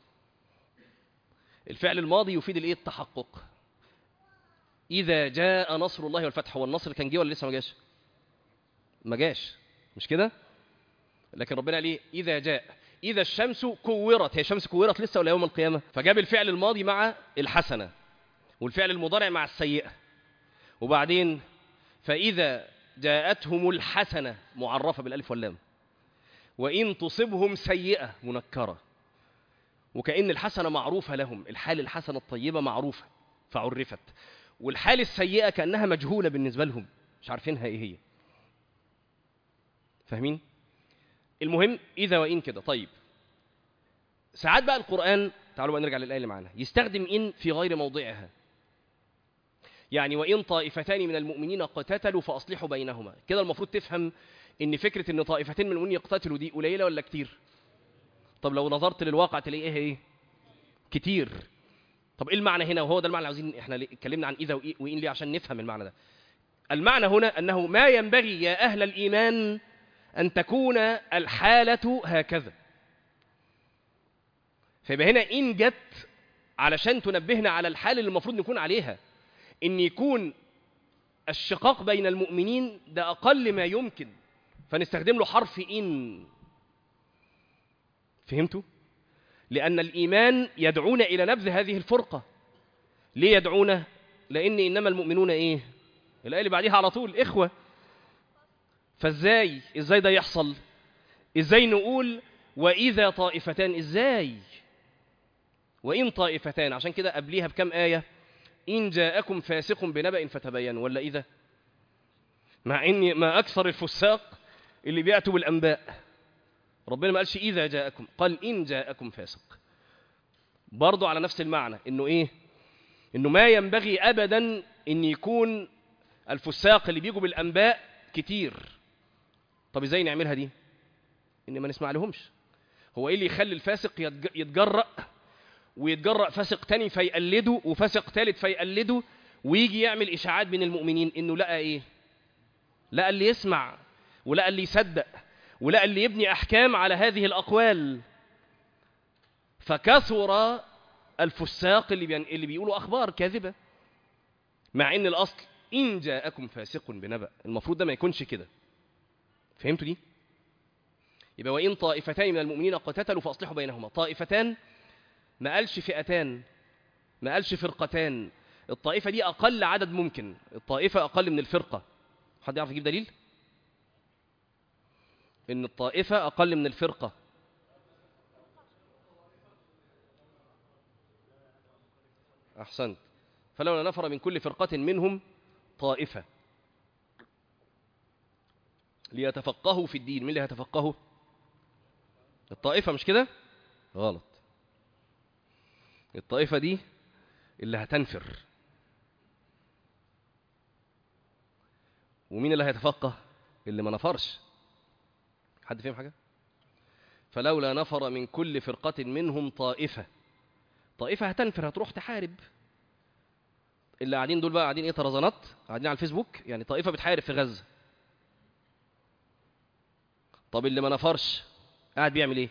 الفعل الماضي يفيد الايه التحقق إذا جاء نصر الله والفتح هو النصر كان جه ولا لسه ما جاش ما جاش مش كده لكن ربنا قال ايه إذا جاء إذا الشمس كورت هي الشمس كورت لسه ولا يوم القيامة فجاب الفعل الماضي مع الحسنة والفعل المضارع مع السيئة وبعدين فإذا جاءتهم الحسنة معرفة بالألف واللام وإن تصبهم سيئة منكرة وكأن الحسنة معروفة لهم الحال الحسنة الطيبة معروفة فعرفت والحال السيئة كأنها مجهولة بالنسبة لهم مش عارفينها إيه هي فاهمين؟ المهم إذا وإن كده طيب ساعات بقى القرآن تعالوا بقى نرجع للآية اللي معانا يستخدم إن في غير موضعها يعني وإن طائفتان من المؤمنين اقتتلوا فأصلحوا بينهما كده المفروض تفهم إن فكرة إن طائفتين من المؤمنين يقتتلوا دي قليلة ولا كتير طب لو نظرت للواقع تلاقيه إيه كتير طب إيه المعنى هنا وهو ده المعنى اللي عاوزين إحنا اتكلمنا عن إذا وإن ليه عشان نفهم المعنى ده المعنى هنا أنه ما ينبغي يا أهل الإيمان أن تكون الحالة هكذا فيبقى هنا إن جت علشان تنبهنا على الحال اللي المفروض نكون عليها إن يكون الشقاق بين المؤمنين ده أقل ما يمكن فنستخدم له حرف إن فهمتوا؟ لأن الإيمان يدعونا إلى نبذ هذه الفرقة ليه يدعونا؟ لأن إنما المؤمنون إيه؟ الآية اللي بعديها على طول إخوة فإزاي؟ إزاي ده يحصل؟ إزاي نقول وإذا طائفتان إزاي؟ وإن طائفتان عشان كده قبليها بكم آية إن جاءكم فاسق بنبأ فتبينوا ولا إذا مع إن ما أكثر الفساق اللي بيأتوا بالأنباء ربنا ما قالش إذا جاءكم قال إن جاءكم فاسق برضو على نفس المعنى إنه إيه إنه ما ينبغي أبدا إن يكون الفساق اللي بيجوا بالأنباء كتير طب إزاي نعملها دي إن ما نسمع لهمش هو إيه اللي يخلي الفاسق يتجرأ ويتجرأ فاسق تاني فيقلده وفاسق تالت فيقلده ويجي يعمل إشاعات بين المؤمنين إنه لقى إيه لقى اللي يسمع ولقى اللي يصدق ولقى اللي يبني أحكام على هذه الأقوال فكثر الفساق اللي, بين... اللي بيقولوا أخبار كاذبة مع إن الأصل إن جاءكم فاسق بنبأ المفروض ده ما يكونش كده فهمتوا دي؟ يبقى وإن طائفتان من المؤمنين اقتتلوا فأصلحوا بينهما طائفتان ما قالش فئتان ما قالش فرقتان الطائفة دي أقل عدد ممكن الطائفة أقل من الفرقة حد يعرف يجيب دليل؟ إن الطائفة أقل من الفرقة أحسنت فلولا نفر من كل فرقة منهم طائفة ليتفقهوا في الدين مين اللي هيتفقهوا الطائفة مش كده غلط الطائفة دي اللي هتنفر ومين اللي هيتفقه اللي ما نفرش حد فهم حاجة فلولا نفر من كل فرقة منهم طائفة طائفة هتنفر هتروح تحارب اللي قاعدين دول بقى قاعدين ايه طرزانات قاعدين على الفيسبوك يعني طائفة بتحارب في غزة طب اللي ما نفرش قاعد بيعمل ايه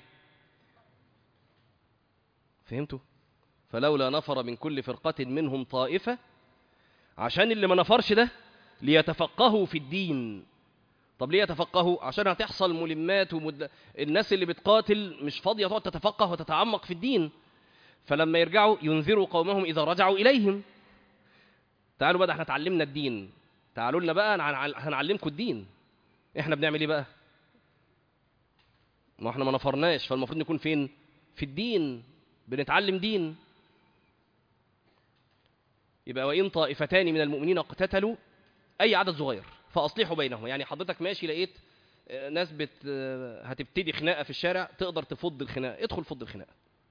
فهمتوا فلولا نفر من كل فرقة منهم طائفة عشان اللي ما نفرش ده ليتفقهوا في الدين طب ليه يتفقهوا عشان هتحصل ملمات ومد... الناس اللي بتقاتل مش فاضية تقعد تتفقه وتتعمق في الدين فلما يرجعوا ينذروا قومهم إذا رجعوا إليهم تعالوا بقى احنا اتعلمنا الدين تعالوا لنا بقى هنعلمكم الدين احنا بنعمل ايه بقى ما احنا ما نفرناش فالمفروض نكون فين في الدين بنتعلم دين يبقى وإن طائفتان من المؤمنين اقتتلوا أي عدد صغير فأصلحوا بينهم يعني حضرتك ماشي لقيت ناس بت هتبتدي خناقة في الشارع تقدر تفض الخناقة ادخل فض الخناقة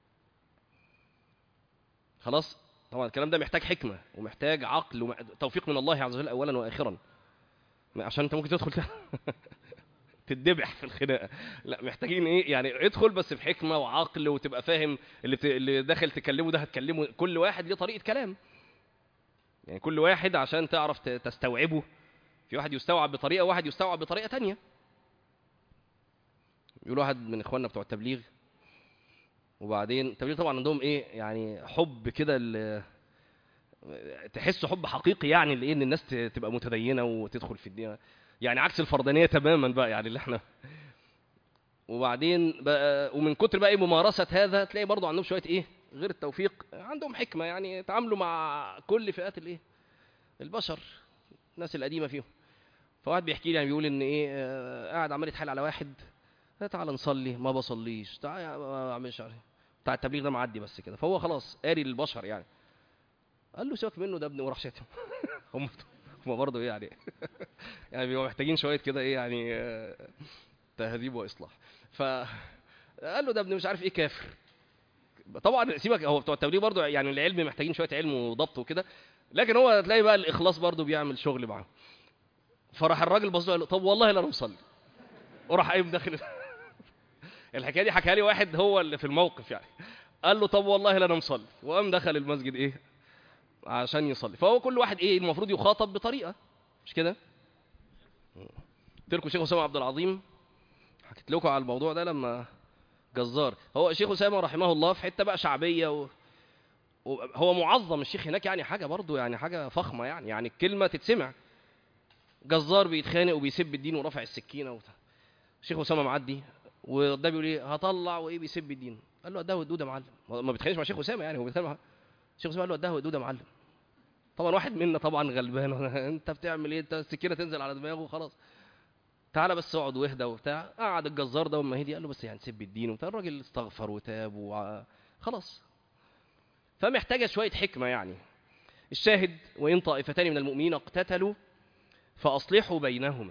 خلاص طبعا الكلام ده محتاج حكمة ومحتاج عقل وتوفيق من الله عز وجل أولا وآخرا عشان أنت ممكن تدخل تتذبح في الخناقة لا محتاجين إيه يعني ادخل بس بحكمة وعقل وتبقى فاهم اللي, ت... اللي داخل تكلمه ده هتكلمه كل واحد ليه طريقة كلام يعني كل واحد عشان تعرف تستوعبه في واحد يستوعب بطريقة وواحد يستوعب بطريقة تانية يقول واحد من إخواننا بتوع التبليغ وبعدين التبليغ طبعا عندهم إيه يعني حب كده تحس حب حقيقي يعني اللي إيه إن الناس تبقى متدينة وتدخل في الدين يعني عكس الفردانية تماما بقى يعني اللي احنا وبعدين بقى ومن كتر بقى ايه ممارسة هذا تلاقي برضه عندهم شوية ايه غير التوفيق عندهم حكمة يعني يتعاملوا مع كل فئات الايه البشر الناس القديمة فيهم فواحد بيحكي لي يعني بيقول ان ايه آه، قاعد عمال يتحايل على واحد آه، تعال نصلي ما بصليش تعال ما مش عارف بتاع التبليغ ده معدي بس كده فهو خلاص قاري البشر يعني قال له سيبك منه ده ابني وراح شاتم هم هم برضه ايه يعني يعني بيبقوا محتاجين شويه كده ايه يعني آه، تهذيب واصلاح ف قال له ده ابني مش عارف ايه كافر طبعا سيبك هو بتوع التبليغ برضه يعني العلم محتاجين شويه علم وضبط وكده لكن هو تلاقي بقى الاخلاص برضه بيعمل شغل معاه فراح الراجل بص له قال له طب والله لا انا مصلي وراح قايم داخل الحكايه دي حكاها لي واحد هو اللي في الموقف يعني قال له طب والله لا انا مصلي وقام دخل المسجد ايه عشان يصلي فهو كل واحد ايه المفروض يخاطب بطريقه مش كده قلت لكم شيخ اسامه عبد العظيم حكيت لكم على الموضوع ده لما جزار هو شيخ اسامه رحمه الله في حته بقى شعبيه و... وهو معظم الشيخ هناك يعني حاجه برضه يعني حاجه فخمه يعني يعني الكلمه تتسمع جزار بيتخانق وبيسب الدين ورافع السكينه وبتاع الشيخ اسامه معدي وده بيقول ايه هطلع وايه بيسب الدين قال له ده ودود يا معلم ما بيتخانقش مع الشيخ اسامه يعني هو بيتخانق مع الشيخ اسامه قال له ده ودود يا معلم طبعا واحد منا طبعا غلبان انت بتعمل ايه انت السكينه تنزل على دماغه وخلاص تعالى بس اقعد واهدى وبتاع قعد الجزار ده وما هدي قال له بس يعني سب الدين وبتاع الراجل استغفر وتاب وع... خلاص فمحتاجه شويه حكمه يعني الشاهد وان طائفتان من المؤمنين اقتتلوا فاصلحوا بينهما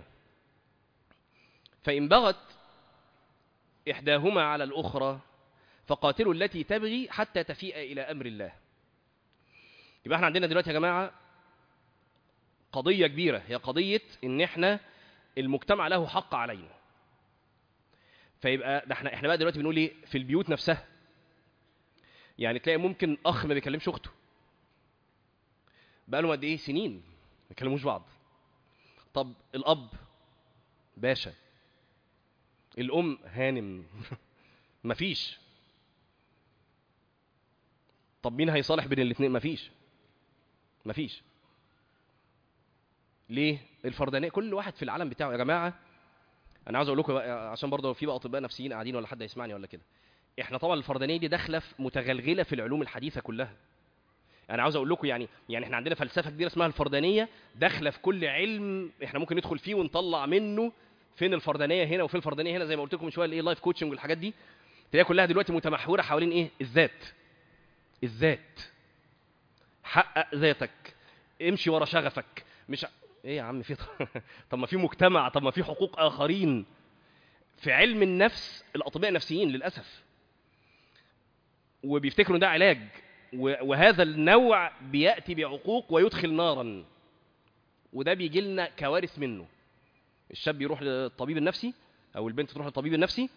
فان بغت احداهما على الاخرى فقاتلوا التي تبغي حتى تفيء الى امر الله يبقى احنا عندنا دلوقتي يا جماعه قضيه كبيره هي قضيه ان احنا المجتمع له حق علينا فيبقى ده احنا احنا بقى دلوقتي بنقول ايه في البيوت نفسها يعني تلاقي ممكن اخ ما بيكلمش اخته بقى له قد ايه سنين ما بيكلموش بعض طب الاب باشا الام هانم مفيش طب مين هيصالح بين الاثنين مفيش مفيش ليه الفردانيه كل واحد في العالم بتاعه يا جماعه انا عاوز اقول لكم بقى عشان برضه في بقى اطباء نفسيين قاعدين ولا حد يسمعني ولا كده احنا طبعا الفردانيه دي داخله في متغلغله في العلوم الحديثه كلها انا عاوز اقول لكم يعني يعني احنا عندنا فلسفه كبيره اسمها الفردانيه داخله في كل علم احنا ممكن ندخل فيه ونطلع منه فين الفردانيه هنا وفين الفردانيه هنا زي ما قلت لكم من شويه الايه لايف كوتشنج والحاجات دي تلاقيها كلها دلوقتي متمحوره حوالين ايه الذات الذات حقق ذاتك امشي ورا شغفك مش ايه يا عم في طب ما في مجتمع طب ما في حقوق اخرين في علم النفس الاطباء النفسيين للاسف وبيفتكروا ده علاج وهذا النوع بياتي بعقوق ويدخل نارا وده بيجي لنا كوارث منه الشاب يروح للطبيب النفسي او البنت تروح للطبيب النفسي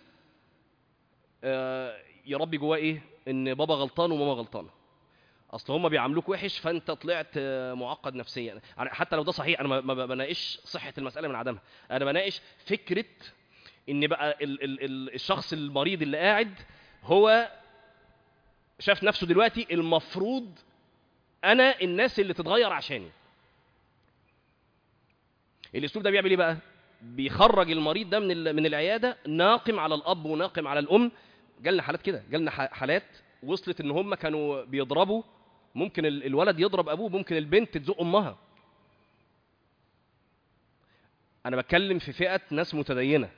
آه يربي جواه ايه ان بابا غلطان وماما غلطانه اصل هم بيعاملوك وحش فانت طلعت معقد نفسيا يعني حتى لو ده صحيح انا ما بناقش صحه المساله من عدمها انا بناقش فكره ان بقى ال ال ال الشخص المريض اللي قاعد هو شاف نفسه دلوقتي المفروض انا الناس اللي تتغير عشاني الاسلوب ده بيعمل ايه بقى بيخرج المريض ده من من العياده ناقم على الاب وناقم على الام جالنا حالات كده جالنا حالات وصلت ان هم كانوا بيضربوا ممكن الولد يضرب ابوه ممكن البنت تزق امها انا بتكلم في فئه ناس متدينه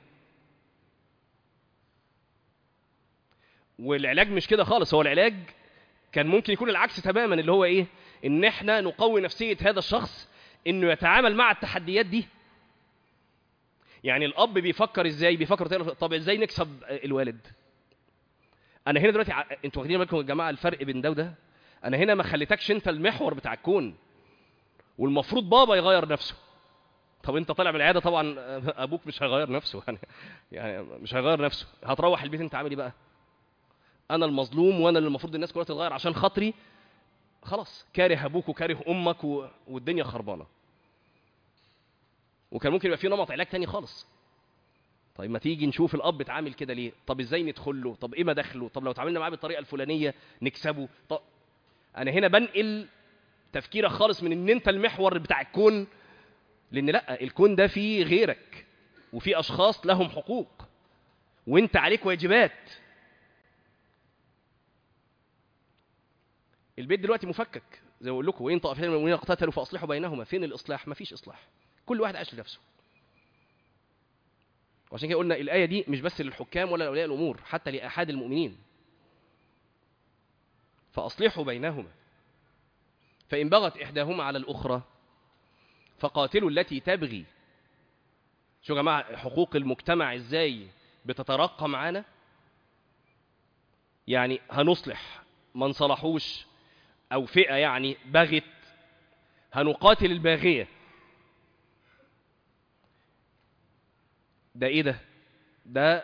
والعلاج مش كده خالص هو العلاج كان ممكن يكون العكس تماما اللي هو ايه ان احنا نقوي نفسيه هذا الشخص انه يتعامل مع التحديات دي يعني الاب بيفكر ازاي بيفكر طب ازاي نكسب الوالد انا هنا دلوقتي ع... انتوا واخدين بالكم يا جماعه الفرق بين ده وده انا هنا ما خليتكش انت المحور بتاع الكون والمفروض بابا يغير نفسه طب انت طالع من العياده طبعا ابوك مش هيغير نفسه يعني يعني مش هيغير نفسه هتروح البيت انت عامل ايه بقى انا المظلوم وانا اللي المفروض الناس كلها تتغير عشان خاطري خلاص كاره ابوك وكاره امك و... والدنيا خربانه وكان ممكن يبقى في نمط علاج تاني خالص طيب ما تيجي نشوف الاب اتعامل كده ليه طب ازاي ندخل له طب ايه مداخله طب لو اتعاملنا معاه بالطريقه الفلانيه نكسبه طب انا هنا بنقل تفكيرك خالص من ان انت المحور بتاع الكون لان لا الكون ده فيه غيرك وفي اشخاص لهم حقوق وانت عليك واجبات البيت دلوقتي مفكك زي ما بقول لكم وان طائفتين من المؤمنين اقتتلوا فاصلحوا بينهما فين الاصلاح مفيش اصلاح كل واحد عايش لنفسه وعشان كده قلنا الآية دي مش بس للحكام ولا لأولياء الأمور حتى لأحد المؤمنين فأصلحوا بينهما فإن بغت إحداهما على الأخرى فقاتلوا التي تبغي شو يا جماعة حقوق المجتمع إزاي بتترقى معانا يعني هنصلح ما انصلحوش أو فئة يعني بغت هنقاتل الباغية ده ايه ده ده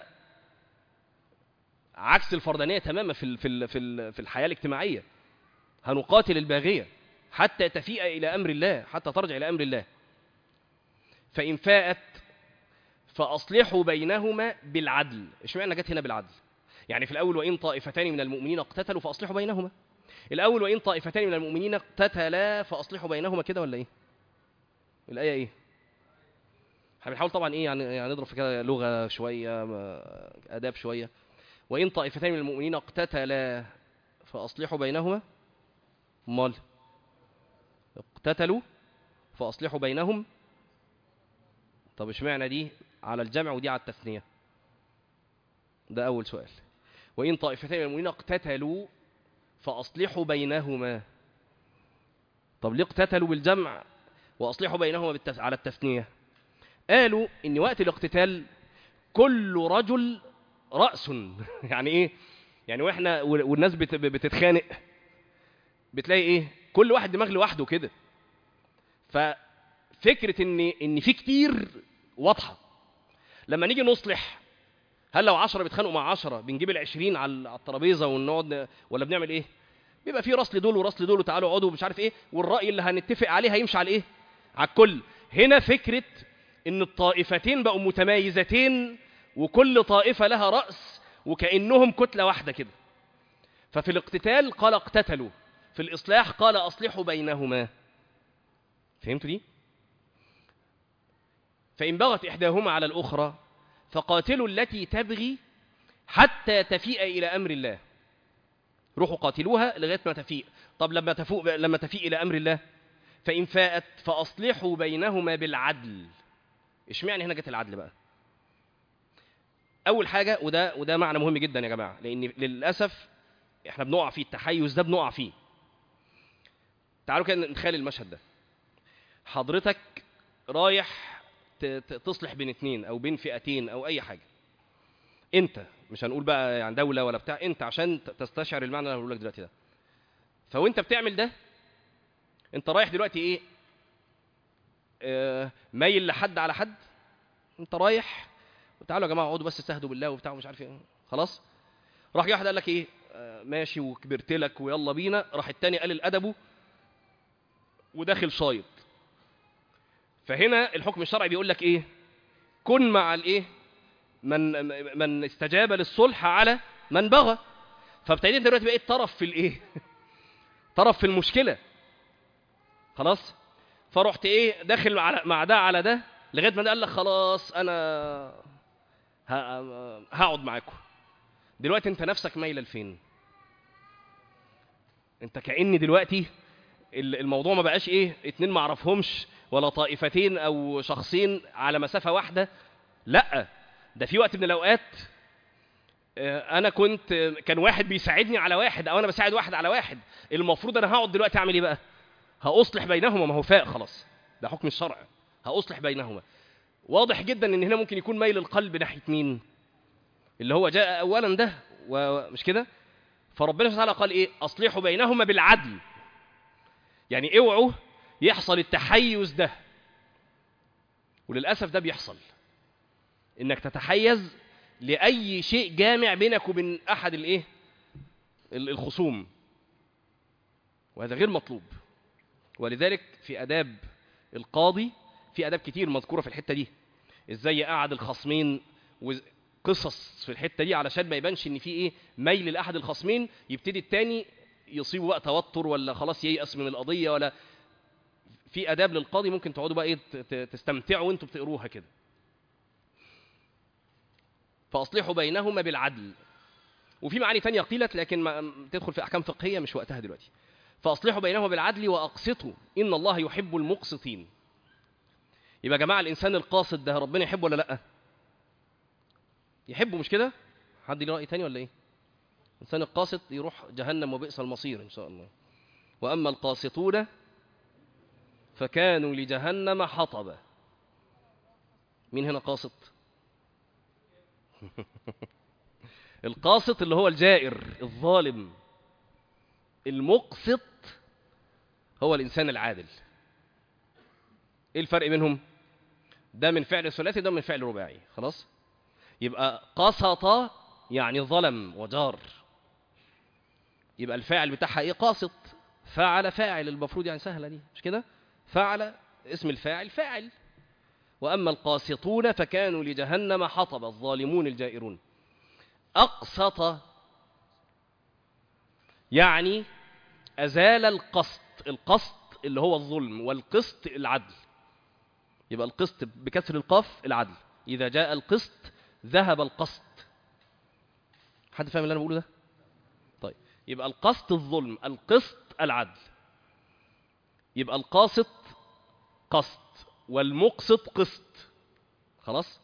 عكس الفردانيه تماما في ال- في ال- في ال- في الحياه الاجتماعيه هنقاتل الباغيه حتى تفيء الى امر الله حتى ترجع الى امر الله فان فاءت فاصلحوا بينهما بالعدل اشمعنى جت هنا بالعدل يعني في الاول وان طائفتان من المؤمنين اقتتلوا فاصلحوا بينهما الاول وان طائفتان من المؤمنين اقتتلا فاصلحوا بينهما كده ولا ايه الايه ايه احنا بنحاول طبعا ايه يعني يعني نضرب في كده لغه شويه ما- اداب شويه وان طائفتان من المؤمنين اقتتلا فاصلحوا بينهما امال اقتتلوا فاصلحوا بينهم طب اشمعنى دي على الجمع ودي على التثنيه ده اول سؤال وان طائفتان من المؤمنين اقتتلوا فاصلحوا بينهما طب ليه اقتتلوا بالجمع واصلحوا بينهما بالتث... على التثنيه قالوا ان وقت الاقتتال كل رجل راس يعني ايه يعني واحنا والناس بت- بتتخانق بتلاقي ايه كل واحد دماغ لوحده كده ففكره ان ان في كتير واضحه لما نيجي نصلح هل لو 10 بيتخانقوا مع 10 بنجيب ال 20 على على الترابيزه ونقعد ن- ولا بنعمل ايه بيبقى في راس لدول وراس لدول وتعالوا اقعدوا ومش عارف ايه والراي اللي هنتفق عليه هيمشي على ايه على الكل هنا فكره ان الطائفتين بقوا متمايزتين وكل طائفه لها راس وكانهم كتله واحده كده ففي الاقتتال قال اقتتلوا في الاصلاح قال اصلحوا بينهما فهمتوا دي فان بغت احداهما على الاخرى فقاتلوا التي تبغي حتى تفيء الى امر الله روحوا قاتلوها لغايه ما تفيء طب لما تفوق لما تفيء الى امر الله فان فاءت فاصلحوا بينهما بالعدل اشمعنى هنا جت العدل بقى اول حاجه وده وده معنى مهم جدا يا جماعه لان للاسف احنا بنقع فيه التحيز ده بنقع فيه تعالوا كده نتخيل المشهد ده حضرتك رايح ت- ت- تصلح بين اتنين او بين فئتين او اي حاجه انت مش هنقول بقى يعني دوله ولا بتاع انت عشان ت- تستشعر المعنى اللي انا بقوله لك دلوقتي ده فوانت بتعمل ده انت رايح دلوقتي ايه آه، مايل لحد على حد انت رايح تعالوا يا جماعه اقعدوا بس استهدوا بالله وبتاع ومش عارف ايه خلاص راح جه واحد قال لك ايه آه، ماشي وكبرت لك ويلا بينا راح التاني قلل ادبه وداخل شايط فهنا الحكم الشرعي بيقول لك ايه كن مع الايه من من استجاب للصلح على من بغى فابتديت انت دلوقتي بقيت طرف في الايه طرف في المشكله خلاص فرحت ايه داخل على مع ده على ده لغايه ما ده قال لك خلاص انا ه- هقعد معاكم دلوقتي انت نفسك مايله لفين انت كأن دلوقتي ال- الموضوع ما بقاش ايه اتنين ما اعرفهمش ولا طائفتين او شخصين على مسافه واحده لا ده في وقت من الاوقات آه، انا كنت كان واحد بيساعدني على واحد او انا بساعد واحد على واحد المفروض انا هقعد دلوقتي اعمل ايه بقى هاصلح بينهما ما هو فاء خلاص ده حكم الشرع هاصلح بينهما واضح جدا ان هنا ممكن يكون ميل القلب ناحيه مين اللي هو جاء اولا ده ومش كده فربنا سبحانه وتعالى قال ايه اصلحوا بينهما بالعدل يعني اوعوا يحصل التحيز ده وللاسف ده بيحصل انك تتحيز لاي شيء جامع بينك وبين احد الايه ال- الخصوم وهذا غير مطلوب ولذلك في اداب القاضي في اداب كتير مذكوره في الحته دي ازاي يقعد الخصمين وقصص في الحته دي علشان ما يبانش ان في ايه ميل لاحد الخصمين يبتدي التاني يصيبه بقى توتر ولا خلاص ييأس من القضيه ولا في اداب للقاضي ممكن تقعدوا بقى ايه ت- ت- تستمتعوا وانتوا بتقروها كده فاصلحوا بينهما بالعدل وفي معاني تانية قيلت لكن ما تدخل في احكام فقهيه مش وقتها دلوقتي فاصلحوا بينهما بالعدل واقسطوا ان الله يحب المقسطين يبقى يا جماعه الانسان القاصد ده ربنا يحبه ولا لا يحبه مش كده حد ليه راي تاني ولا ايه الانسان القاسط يروح جهنم وبئس المصير ان شاء الله واما القاسطون فكانوا لجهنم حطبا مين هنا قاسط القاسط اللي هو الجائر الظالم المقسط هو الانسان العادل ايه الفرق بينهم ده من فعل ثلاثي ده من فعل رباعي خلاص يبقى قسط يعني ظلم وجار يبقى الفاعل بتاعها ايه قاسط فعل فاعل المفروض يعني سهله دي مش كده فعل اسم الفاعل فاعل واما القاسطون فكانوا لجهنم حطب الظالمون الجائرون اقسط يعني ازال القسط القسط اللي هو الظلم والقسط العدل يبقى القسط بكسر القاف العدل اذا جاء القسط ذهب القسط حد فاهم اللي انا بقوله ده طيب يبقى القسط الظلم القسط العدل يبقى القاسط قسط والمقسط قسط خلاص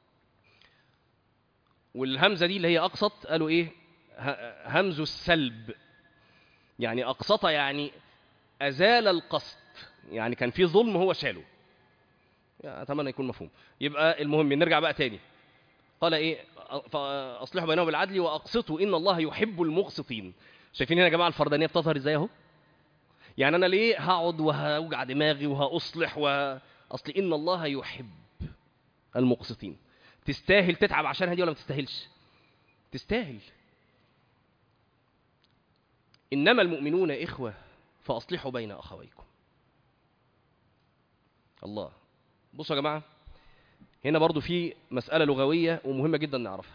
والهمزه دي اللي هي اقسط قالوا ايه ه- همز السلب يعني اقسط يعني ازال القسط يعني كان في ظلم هو شاله يعني اتمنى يكون مفهوم يبقى المهم نرجع بقى تاني قال ايه فاصلحوا بينهم بالعدل واقسطوا ان الله يحب المقسطين شايفين هنا يا جماعه الفردانيه بتظهر ازاي اهو يعني انا ليه هقعد وهوجع دماغي وهاصلح و اصل ان الله يحب المقسطين تستاهل تتعب عشانها دي ولا ما تستاهلش تستاهل انما المؤمنون اخوه فاصلحوا بين اخويكم الله بصوا يا جماعه هنا برضو في مساله لغويه ومهمه جدا نعرفها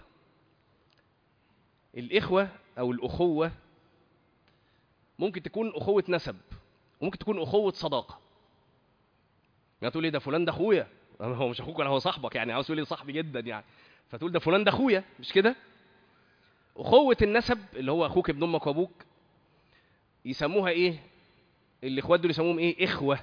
الاخوه او الاخوه ممكن تكون اخوه نسب وممكن تكون اخوه صداقه يعني تقول لي ده فلان ده اخويا هو مش اخوك ولا هو صاحبك يعني عاوز تقول لي صاحبي جدا يعني فتقول ده فلان ده اخويا مش كده اخوه النسب اللي هو اخوك ابن امك وابوك يسموها ايه الاخوات دول يسموهم ايه اخوه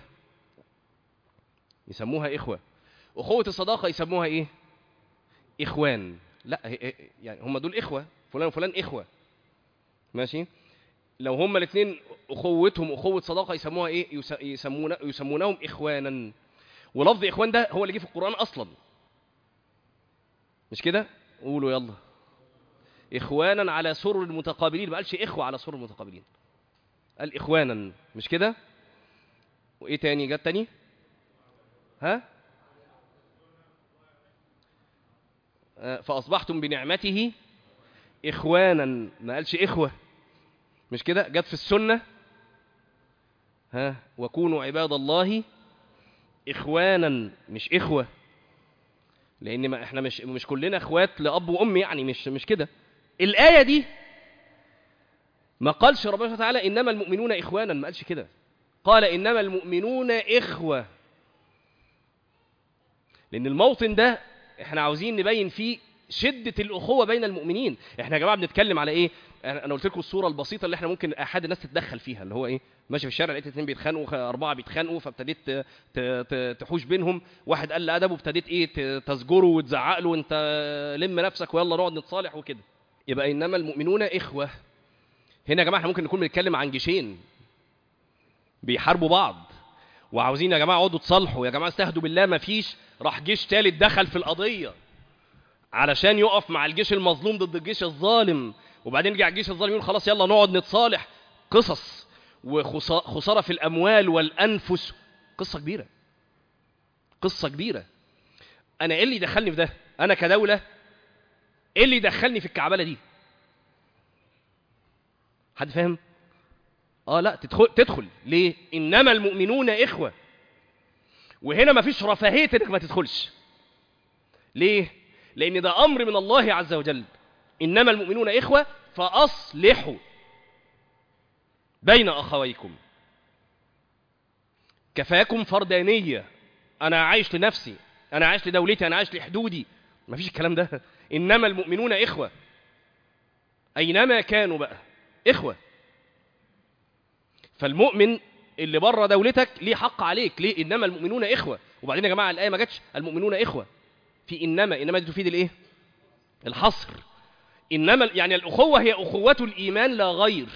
يسموها اخوه اخوه الصداقه يسموها ايه اخوان لا هي- هي- يعني هم دول اخوه فلان وفلان اخوه ماشي لو هما الاثنين اخوتهم اخوه صداقه يسموها ايه يس- يسمون يسمونهم اخوانا ولفظ اخوان ده هو اللي جه في القران اصلا مش كده قولوا يلا اخوانا على سرر متقابلين ما قالش اخوه على سرر متقابلين قال اخوانا مش كده وايه تاني جت تاني ها آه، فاصبحتم بنعمته اخوانا ما قالش اخوه مش كده جت في السنه ها وكونوا عباد الله اخوانا مش اخوه لان ما احنا مش مش كلنا اخوات لاب وام يعني مش مش كده الايه دي ما قالش ربنا سبحانه وتعالى انما المؤمنون اخوانا ما قالش كده قال انما المؤمنون اخوه لان الموطن ده احنا عاوزين نبين فيه شده الاخوه بين المؤمنين احنا يا جماعه بنتكلم على ايه انا أنا قلت لكم الصوره البسيطه اللي احنا ممكن احد الناس تتدخل فيها اللي هو ايه ماشي في الشارع لقيت اتنين بيتخانقوا خ- اربعه بيتخانقوا فابتديت ت- ت- ت- تحوش بينهم واحد قل ادبه ابتديت ايه ت- تزجره وتزعق له وانت لم نفسك ويلا نقعد نتصالح وكده يبقى انما المؤمنون اخوه هنا يا جماعه احنا ممكن نكون بنتكلم عن جيشين بيحاربوا بعض وعاوزين يا جماعه اقعدوا تصالحوا يا جماعه استهدوا بالله ما فيش راح جيش تالت دخل في القضيه علشان يقف مع الجيش المظلوم ضد الجيش الظالم وبعدين يرجع الجيش الظالم يقول خلاص يلا نقعد نتصالح قصص وخساره في الاموال والانفس قصه كبيره قصه كبيره انا ايه اللي يدخلني في ده انا كدوله ايه اللي يدخلني في الكعبله دي حد فاهم اه لا تدخل تدخل ليه انما المؤمنون اخوه وهنا مفيش رفاهيه انك ما تدخلش ليه لان ده امر من الله عز وجل انما المؤمنون اخوه فاصلحوا بين اخويكم كفاكم فردانيه انا عايش لنفسي انا عايش لدولتي انا عايش لحدودي مفيش الكلام ده انما المؤمنون اخوه اينما كانوا بقى اخوه فالمؤمن اللي بره دولتك ليه حق عليك ليه انما المؤمنون اخوه وبعدين يا جماعه الايه ما جاتش المؤمنون اخوه في انما انما دي تفيد الايه الحصر انما يعني الاخوه هي اخوه الايمان لا غير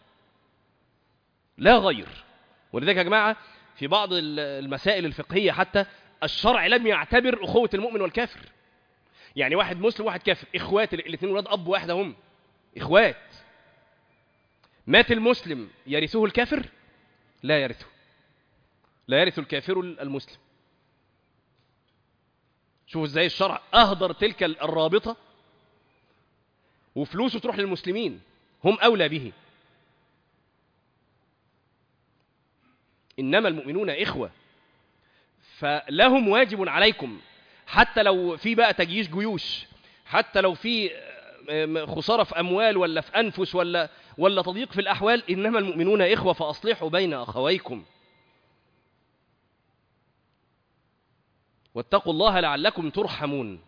لا غير ولذلك يا جماعه في بعض ال- المسائل الفقهيه حتى الشرع لم يعتبر اخوه المؤمن والكافر يعني واحد مسلم وواحد كافر اخوات الاثنين ولاد اب واحد هم اخوات مات المسلم يرثه الكافر لا يرثه لا يرث الكافر المسلم شوفوا ازاي الشرع اهدر تلك الرابطه وفلوسه تروح للمسلمين هم اولى به انما المؤمنون اخوه فلهم واجب عليكم حتى لو في بقى تجييش جيوش حتى لو في آه، خساره في اموال ولا في انفس ولا ولا تضييق في الاحوال انما المؤمنون اخوه فاصلحوا بين اخويكم واتقوا الله لعلكم ترحمون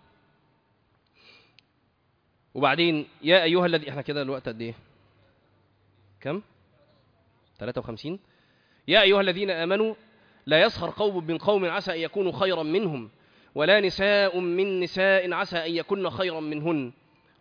وبعدين يا ايها الذي احنا كده الوقت قد ايه كم 53 يا ايها الذين امنوا لا يسخر قوم من قوم عسى ان يكونوا خيرا منهم ولا نساء من نساء عسى ان يكن خيرا منهن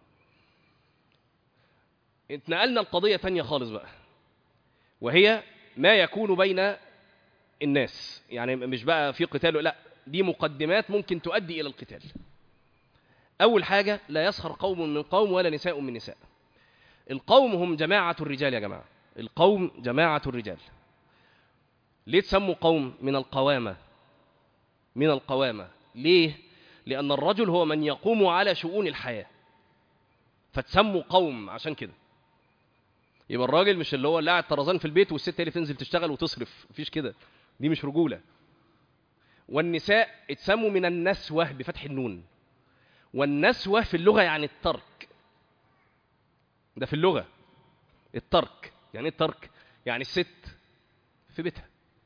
اتنقلنا القضيه تانية خالص بقى وهي ما يكون بين الناس يعني مش بقى في قتال لا دي مقدمات ممكن تؤدي الى القتال اول حاجه لا يسخر قوم من قوم ولا نساء من نساء القوم هم جماعه الرجال يا جماعه القوم جماعه الرجال ليه تسموا قوم من القوامه من القوامه ليه لان الرجل هو من يقوم على شؤون الحياه فتسموا قوم عشان كده يبقى الراجل مش اللي هو اللي قاعد طرزان في البيت والست هي اللي تنزل تشتغل وتصرف مفيش كده دي مش رجوله والنساء اتسموا من النسوه بفتح النون والنسوه في اللغه يعني الترك ده في اللغه الترك يعني ايه الترك يعني الست في بيتها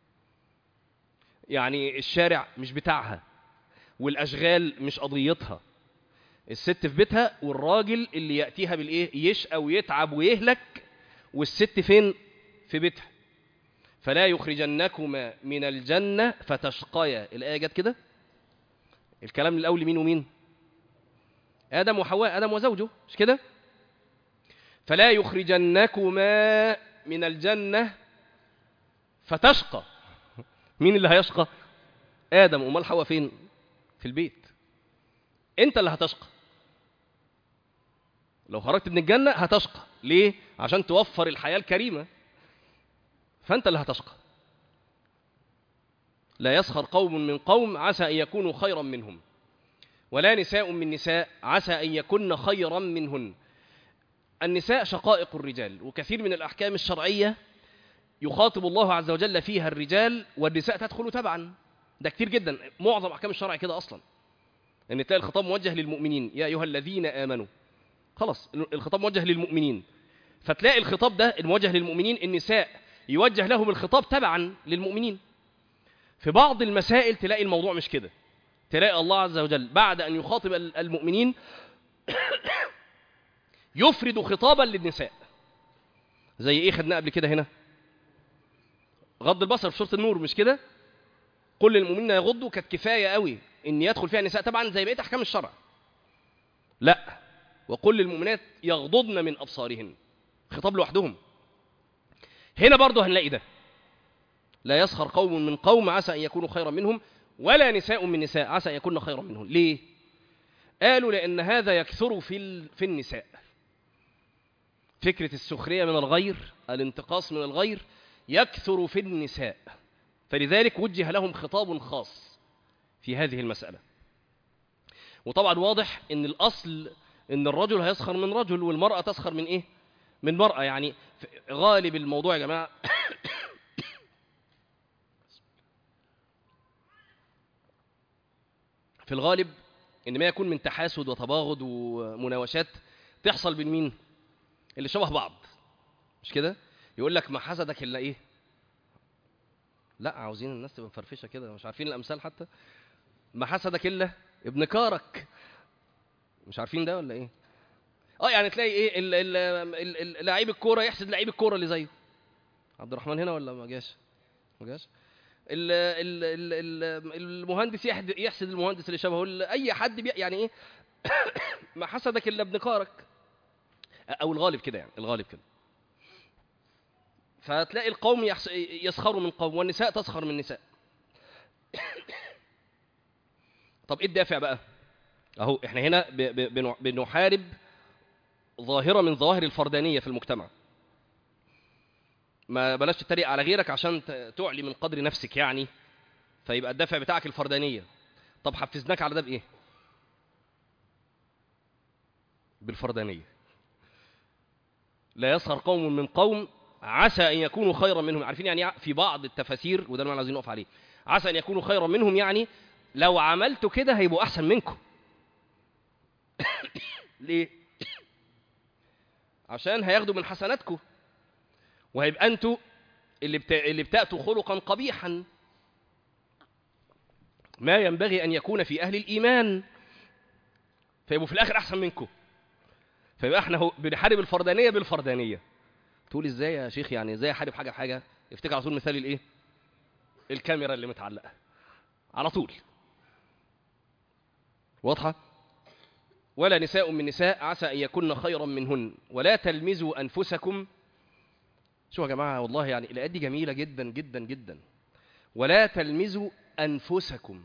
يعني الشارع مش بتاعها والاشغال مش قضيتها الست في بيتها والراجل اللي ياتيها بالايه يشقى ويتعب ويهلك والست فين في بيتها فلا يخرجنكما من الجنة فتشقيا الآية جت كده الكلام الأول مين ومين آدم وحواء آدم وزوجه مش كده فلا يخرجنكما من الجنة فتشقى مين اللي هيشقى آدم أمال حواء فين في البيت أنت اللي هتشقى لو خرجت من الجنة هتشقى ليه عشان توفر الحياة الكريمة فأنت اللي هتشقى لا يسخر قوم من قوم عسى أن يكونوا خيرا منهم ولا نساء من نساء عسى أن يكن خيرا منهن النساء شقائق الرجال وكثير من الأحكام الشرعية يخاطب الله عز وجل فيها الرجال والنساء تدخل تبعا ده كتير جدا معظم أحكام الشرع كده أصلا ان تلاقي الخطاب موجه للمؤمنين يا أيها الذين آمنوا خلاص الخطاب موجه للمؤمنين فتلاقي الخطاب ده الموجه للمؤمنين النساء يوجه لهم الخطاب تبعا للمؤمنين في بعض المسائل تلاقي الموضوع مش كده تلاقي الله عز وجل بعد أن يخاطب المؤمنين يفرد خطابا للنساء زي ايه خدناه قبل كده هنا غض البصر في سوره النور مش كده قل للمؤمنين يغضوا كانت كفايه قوي ان يدخل فيها النساء طبعا زي بقيه احكام الشرع لا وقل للمؤمنات يغضضن من ابصارهن خطاب لوحدهم هنا برضه هنلاقي ده لا يسخر قوم من قوم عسى ان يكونوا خيرا منهم ولا نساء من نساء عسى ان يكون خيرا منهن ليه قالوا لان هذا يكثر في في النساء فكره السخريه من الغير الانتقاص من الغير يكثر في النساء فلذلك وجه لهم خطاب خاص في هذه المساله وطبعا واضح ان الاصل ان الرجل هيسخر من رجل والمراه تسخر من ايه من مرأة يعني غالب الموضوع يا جماعه في الغالب ان ما يكون من تحاسد وتباغض ومناوشات تحصل بين مين اللي شبه بعض مش كده يقول لك ما حسدك الا ايه لا عاوزين الناس تبقى مفرفشه كده مش عارفين الامثال حتى ما حسدك الا ابن كارك مش عارفين ده ولا ايه اه يعني تلاقي ايه ال- ال- ال- ال- لعيب الكوره يحسد لعيب الكوره اللي زيه عبد الرحمن هنا ولا ما جاش ما جاش ال- ال- ال- ال- المهندس يحد- يحسد المهندس اللي شبهه ال- اي حد بي يعني ايه ما حسدك الا ابن كارك او الغالب كده يعني الغالب كده فتلاقي القوم يحس... يسخروا من قوم والنساء تسخر من النساء طب ايه الدافع بقى اهو احنا هنا ب... ب... بنع- بنحارب ظاهره من ظواهر الفردانيه في المجتمع ما بلاش تتريق على غيرك عشان ت- تعلي من قدر نفسك يعني فيبقى الدافع بتاعك الفردانيه طب حفزناك على ده بايه بالفردانيه لا يسخر قوم من قوم عسى ان يكونوا خيرا منهم عارفين يعني إيه؟ في بعض التفاسير وده اللي انا عايزين نقف عليه عسى ان يكونوا خيرا منهم يعني لو عملتوا كده هيبقوا احسن منكم ليه عشان هياخدوا من حسناتكم وهيبقى انتوا اللي بتا... اللي بتاتوا خلقا قبيحا ما ينبغي ان يكون في اهل الايمان فيبقوا في الاخر احسن منكم فيبقى احنا هو بنحارب الفردانيه بالفردانيه تقول ازاي يا شيخ يعني ازاي احارب حاجه بحاجه افتكر على طول مثال الايه الكاميرا اللي متعلقه على طول واضحه ولا نساء من نساء عسى ان يكن خيرا منهن ولا تلمزوا انفسكم شوفوا يا جماعه والله يعني الايات دي جميله جدا جدا جدا ولا تلمزوا انفسكم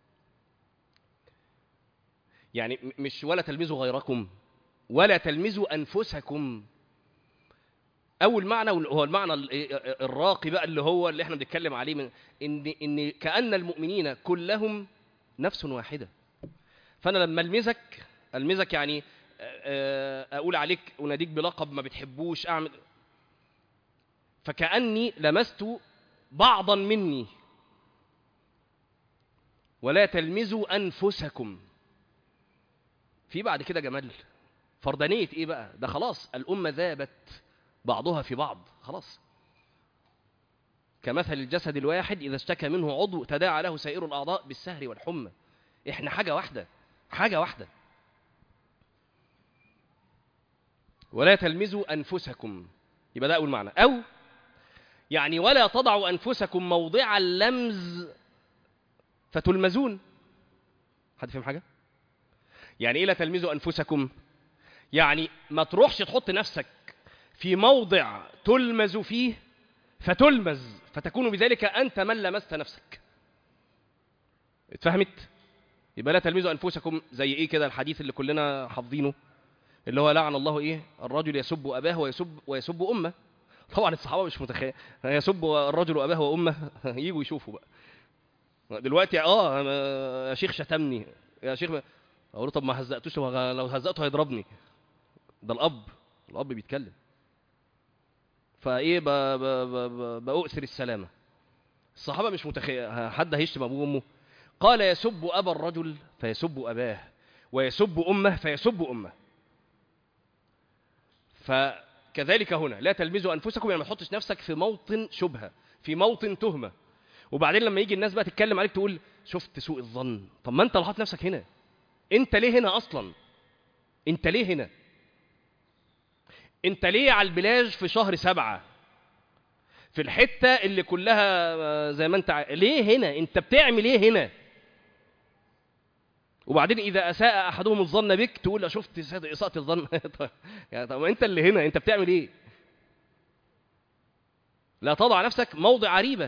يعني م- مش ولا تلمزوا غيركم ولا تلمزوا انفسكم اول معنى هو المعنى ال- الراقي بقى اللي هو اللي احنا بنتكلم عليه من ان ان كان المؤمنين كلهم نفس واحده فانا لما المزك المزك يعني آه، اقول عليك اناديك بلقب ما بتحبوش اعمل فكاني لمست بعضا مني ولا تلمزوا انفسكم في بعد كده جمال فردانيه ايه بقى ده خلاص الامه ذابت بعضها في بعض خلاص كمثل الجسد الواحد اذا اشتكى منه عضو تداعى له سائر الاعضاء بالسهر والحمى احنا حاجه واحده حاجه واحده ولا تلمزوا انفسكم يبقى ده اول معنى او يعني ولا تضعوا انفسكم موضع اللمز فتلمزون حد فهم حاجه يعني ايه لا تلمزوا انفسكم يعني ما تروحش تحط نفسك في موضع تلمز فيه فتلمز فتكون بذلك انت من لمست نفسك اتفهمت يبقى لا تلمزوا انفسكم زي ايه كده الحديث اللي كلنا حافظينه اللي هو لعن الله ايه الرجل يسب اباه ويسب ويسب امه طبعا الصحابه مش متخيل يسب الرجل اباه وامه يجوا يشوفوا بقى دلوقتي اه أنا- يا شيخ شتمني يا شيخ ما- اقول له طب ما هزقتوش هو لو هزقته هيضربني ده الاب الاب بيتكلم فايه ب- ب- ب- ب- باؤثر السلامه الصحابه مش متخيل حد هيشتم ابوه وامه قال يسب ابا الرجل فيسب اباه ويسب امه فيسب امه فكذلك هنا لا تلمزوا انفسكم يعني ما تحطش نفسك في موطن شبهه في موطن تهمه وبعدين لما يجي الناس بقى تتكلم عليك تقول شفت سوء الظن طب ما انت اللي حاطط نفسك هنا انت ليه هنا اصلا انت ليه هنا انت ليه على البلاج في شهر سبعة في الحتة اللي كلها آه، زي ما انت ع... ليه هنا انت بتعمل ايه هنا وبعدين اذا اساء احدهم الظن بك تقول له شفت سيد- اساءة الظن طيب يعني طب ما انت اللي هنا انت بتعمل ايه لا تضع نفسك موضع عريبة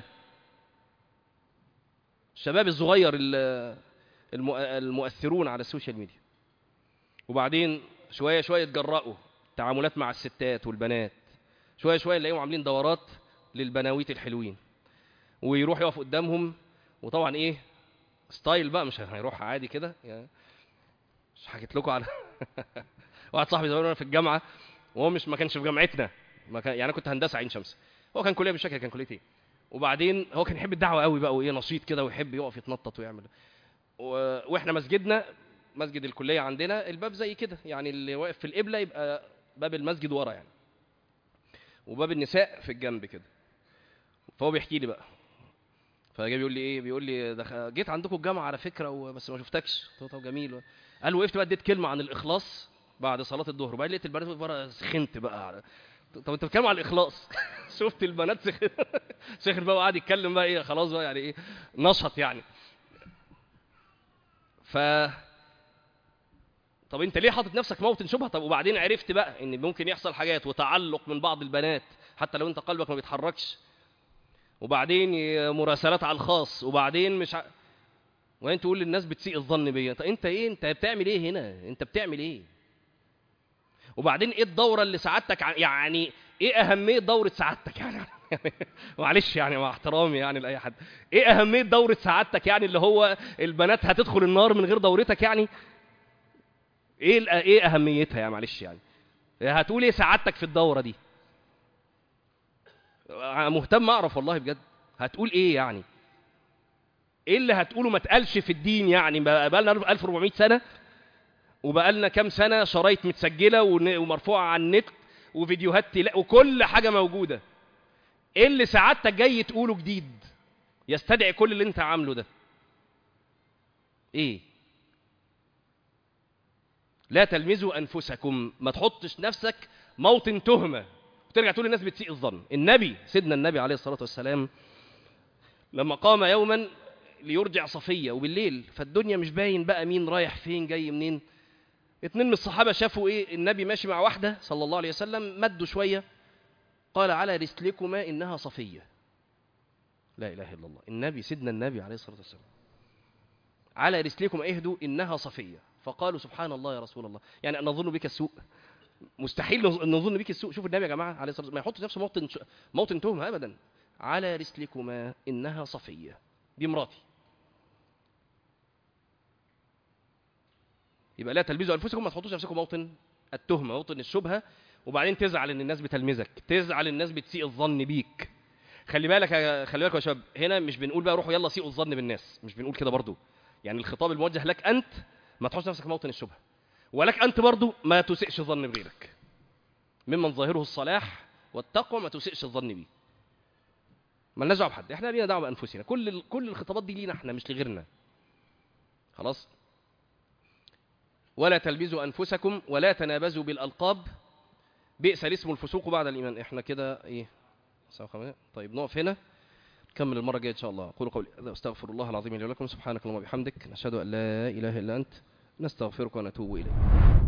الشباب الصغير ال- الم- المؤثرون على السوشيال ميديا وبعدين شويه شويه يتجرأوا تعاملات مع الستات والبنات شويه شويه نلاقيهم عاملين دورات للبناويت الحلوين ويروح يقف قدامهم وطبعا ايه ستايل بقى مش هيروح عادي كده يعني مش حكيت لكم على واحد صاحبي زمان وانا في الجامعه وهو مش ما كانش في جامعتنا ما كان يعني انا كنت هندسه عين شمس هو كان كليه مش فاكر كان كليه ايه وبعدين هو كان يحب الدعوه قوي بقى وايه نشيط كده ويحب يقف يتنطط ويعمل و... واحنا مسجدنا مسجد الكليه عندنا الباب زي كده يعني اللي واقف في القبله يبقى باب المسجد ورا يعني وباب النساء في الجنب كده فهو بيحكي لي بقى فجاي بيقول لي ايه بيقول لي دخ... جيت عندكم الجامعه على فكره و... بس ما شفتكش قلت له طب جميل قال وقفت بقى اديت كلمه عن الاخلاص بعد صلاه الظهر وبعدين لقيت البنات بره سخنت بقى طب انت بتتكلم عن الاخلاص شفت البنات سخن سخن بقى وقعد يتكلم بقى ايه خلاص بقى يعني ايه نشط يعني ف طب انت ليه حاطط نفسك موطن شبهه طب وبعدين عرفت بقى ان ممكن يحصل حاجات وتعلق من بعض البنات حتى لو انت قلبك ما بيتحركش وبعدين ي- مراسلات على الخاص وبعدين مش ع... وانت تقول للناس بتسيء الظن بيا طب انت ايه انت بتعمل ايه هنا انت بتعمل ايه وبعدين ايه الدوره اللي سعادتك ع- يعني ايه اهميه دوره سعادتك يعني معلش يعني مع احترامي يعني لاي حد ايه اهميه دوره سعادتك يعني اللي هو البنات هتدخل النار من غير دورتك يعني ايه الأ- ايه اهميتها يا معلش يعني هتقول ايه سعادتك في الدوره دي مهتم اعرف والله بجد هتقول ايه يعني ايه اللي هتقوله ما اتقالش في الدين يعني بقى لنا 1400 سنه وبقى لنا كام سنه شرايط متسجله ون- ومرفوعه على النت وفيديوهات تلا وكل حاجه موجوده ايه اللي سعادتك جاي تقوله جديد يستدعي كل اللي انت عامله ده ايه لا تلمزوا انفسكم ما تحطش نفسك موطن تهمه وترجع تقول الناس بتسيء الظن النبي سيدنا النبي عليه الصلاه والسلام لما قام يوما ليرجع صفيه وبالليل فالدنيا مش باين بقى مين رايح فين جاي منين اتنين من الصحابه شافوا ايه النبي ماشي مع واحده صلى الله عليه وسلم مدوا شويه قال على رسلكما انها صفيه لا اله الا الله النبي سيدنا النبي عليه الصلاه والسلام على رسلكم اهدوا انها صفيه فقالوا سبحان الله يا رسول الله يعني نظن بك السوء مستحيل نظ- نظن بك السوء شوف النبي يا جماعه عليه الصلاه والسلام ما يحط نفسه موطن ش- موطن تهمه ابدا على رسلكما انها صفيه دي مراتي يبقى لا تلبسوا انفسكم ما تحطوش نفسكم موطن التهمه موطن الشبهه وبعدين تزعل ان الناس بتلمزك تزعل الناس بتسيء الظن بيك خلي بالك يا خلي بالك يا شباب هنا مش بنقول بقى روحوا يلا سيئوا الظن بالناس مش بنقول كده برضو يعني الخطاب الموجه لك انت ما تحطش نفسك موطن الشبهه ولك انت برضو ما تسئش الظن بغيرك ممن ظاهره الصلاح والتقوى ما تسئش الظن بيه مالناش دعوه بحد احنا لينا دعوه بانفسنا كل ال- كل الخطابات دي لينا احنا مش لغيرنا خلاص ولا تلبزوا انفسكم ولا تنابزوا بالالقاب بئس الاسم الفسوق بعد الايمان احنا كده ايه الساعة خمسة؟ طيب نقف هنا نكمل المره الجايه ان شاء الله اقول قولي هذا استغفر الله العظيم لي ولكم سبحانك اللهم وبحمدك نشهد ان لا اله الا انت نستغفرك ونتوب اليك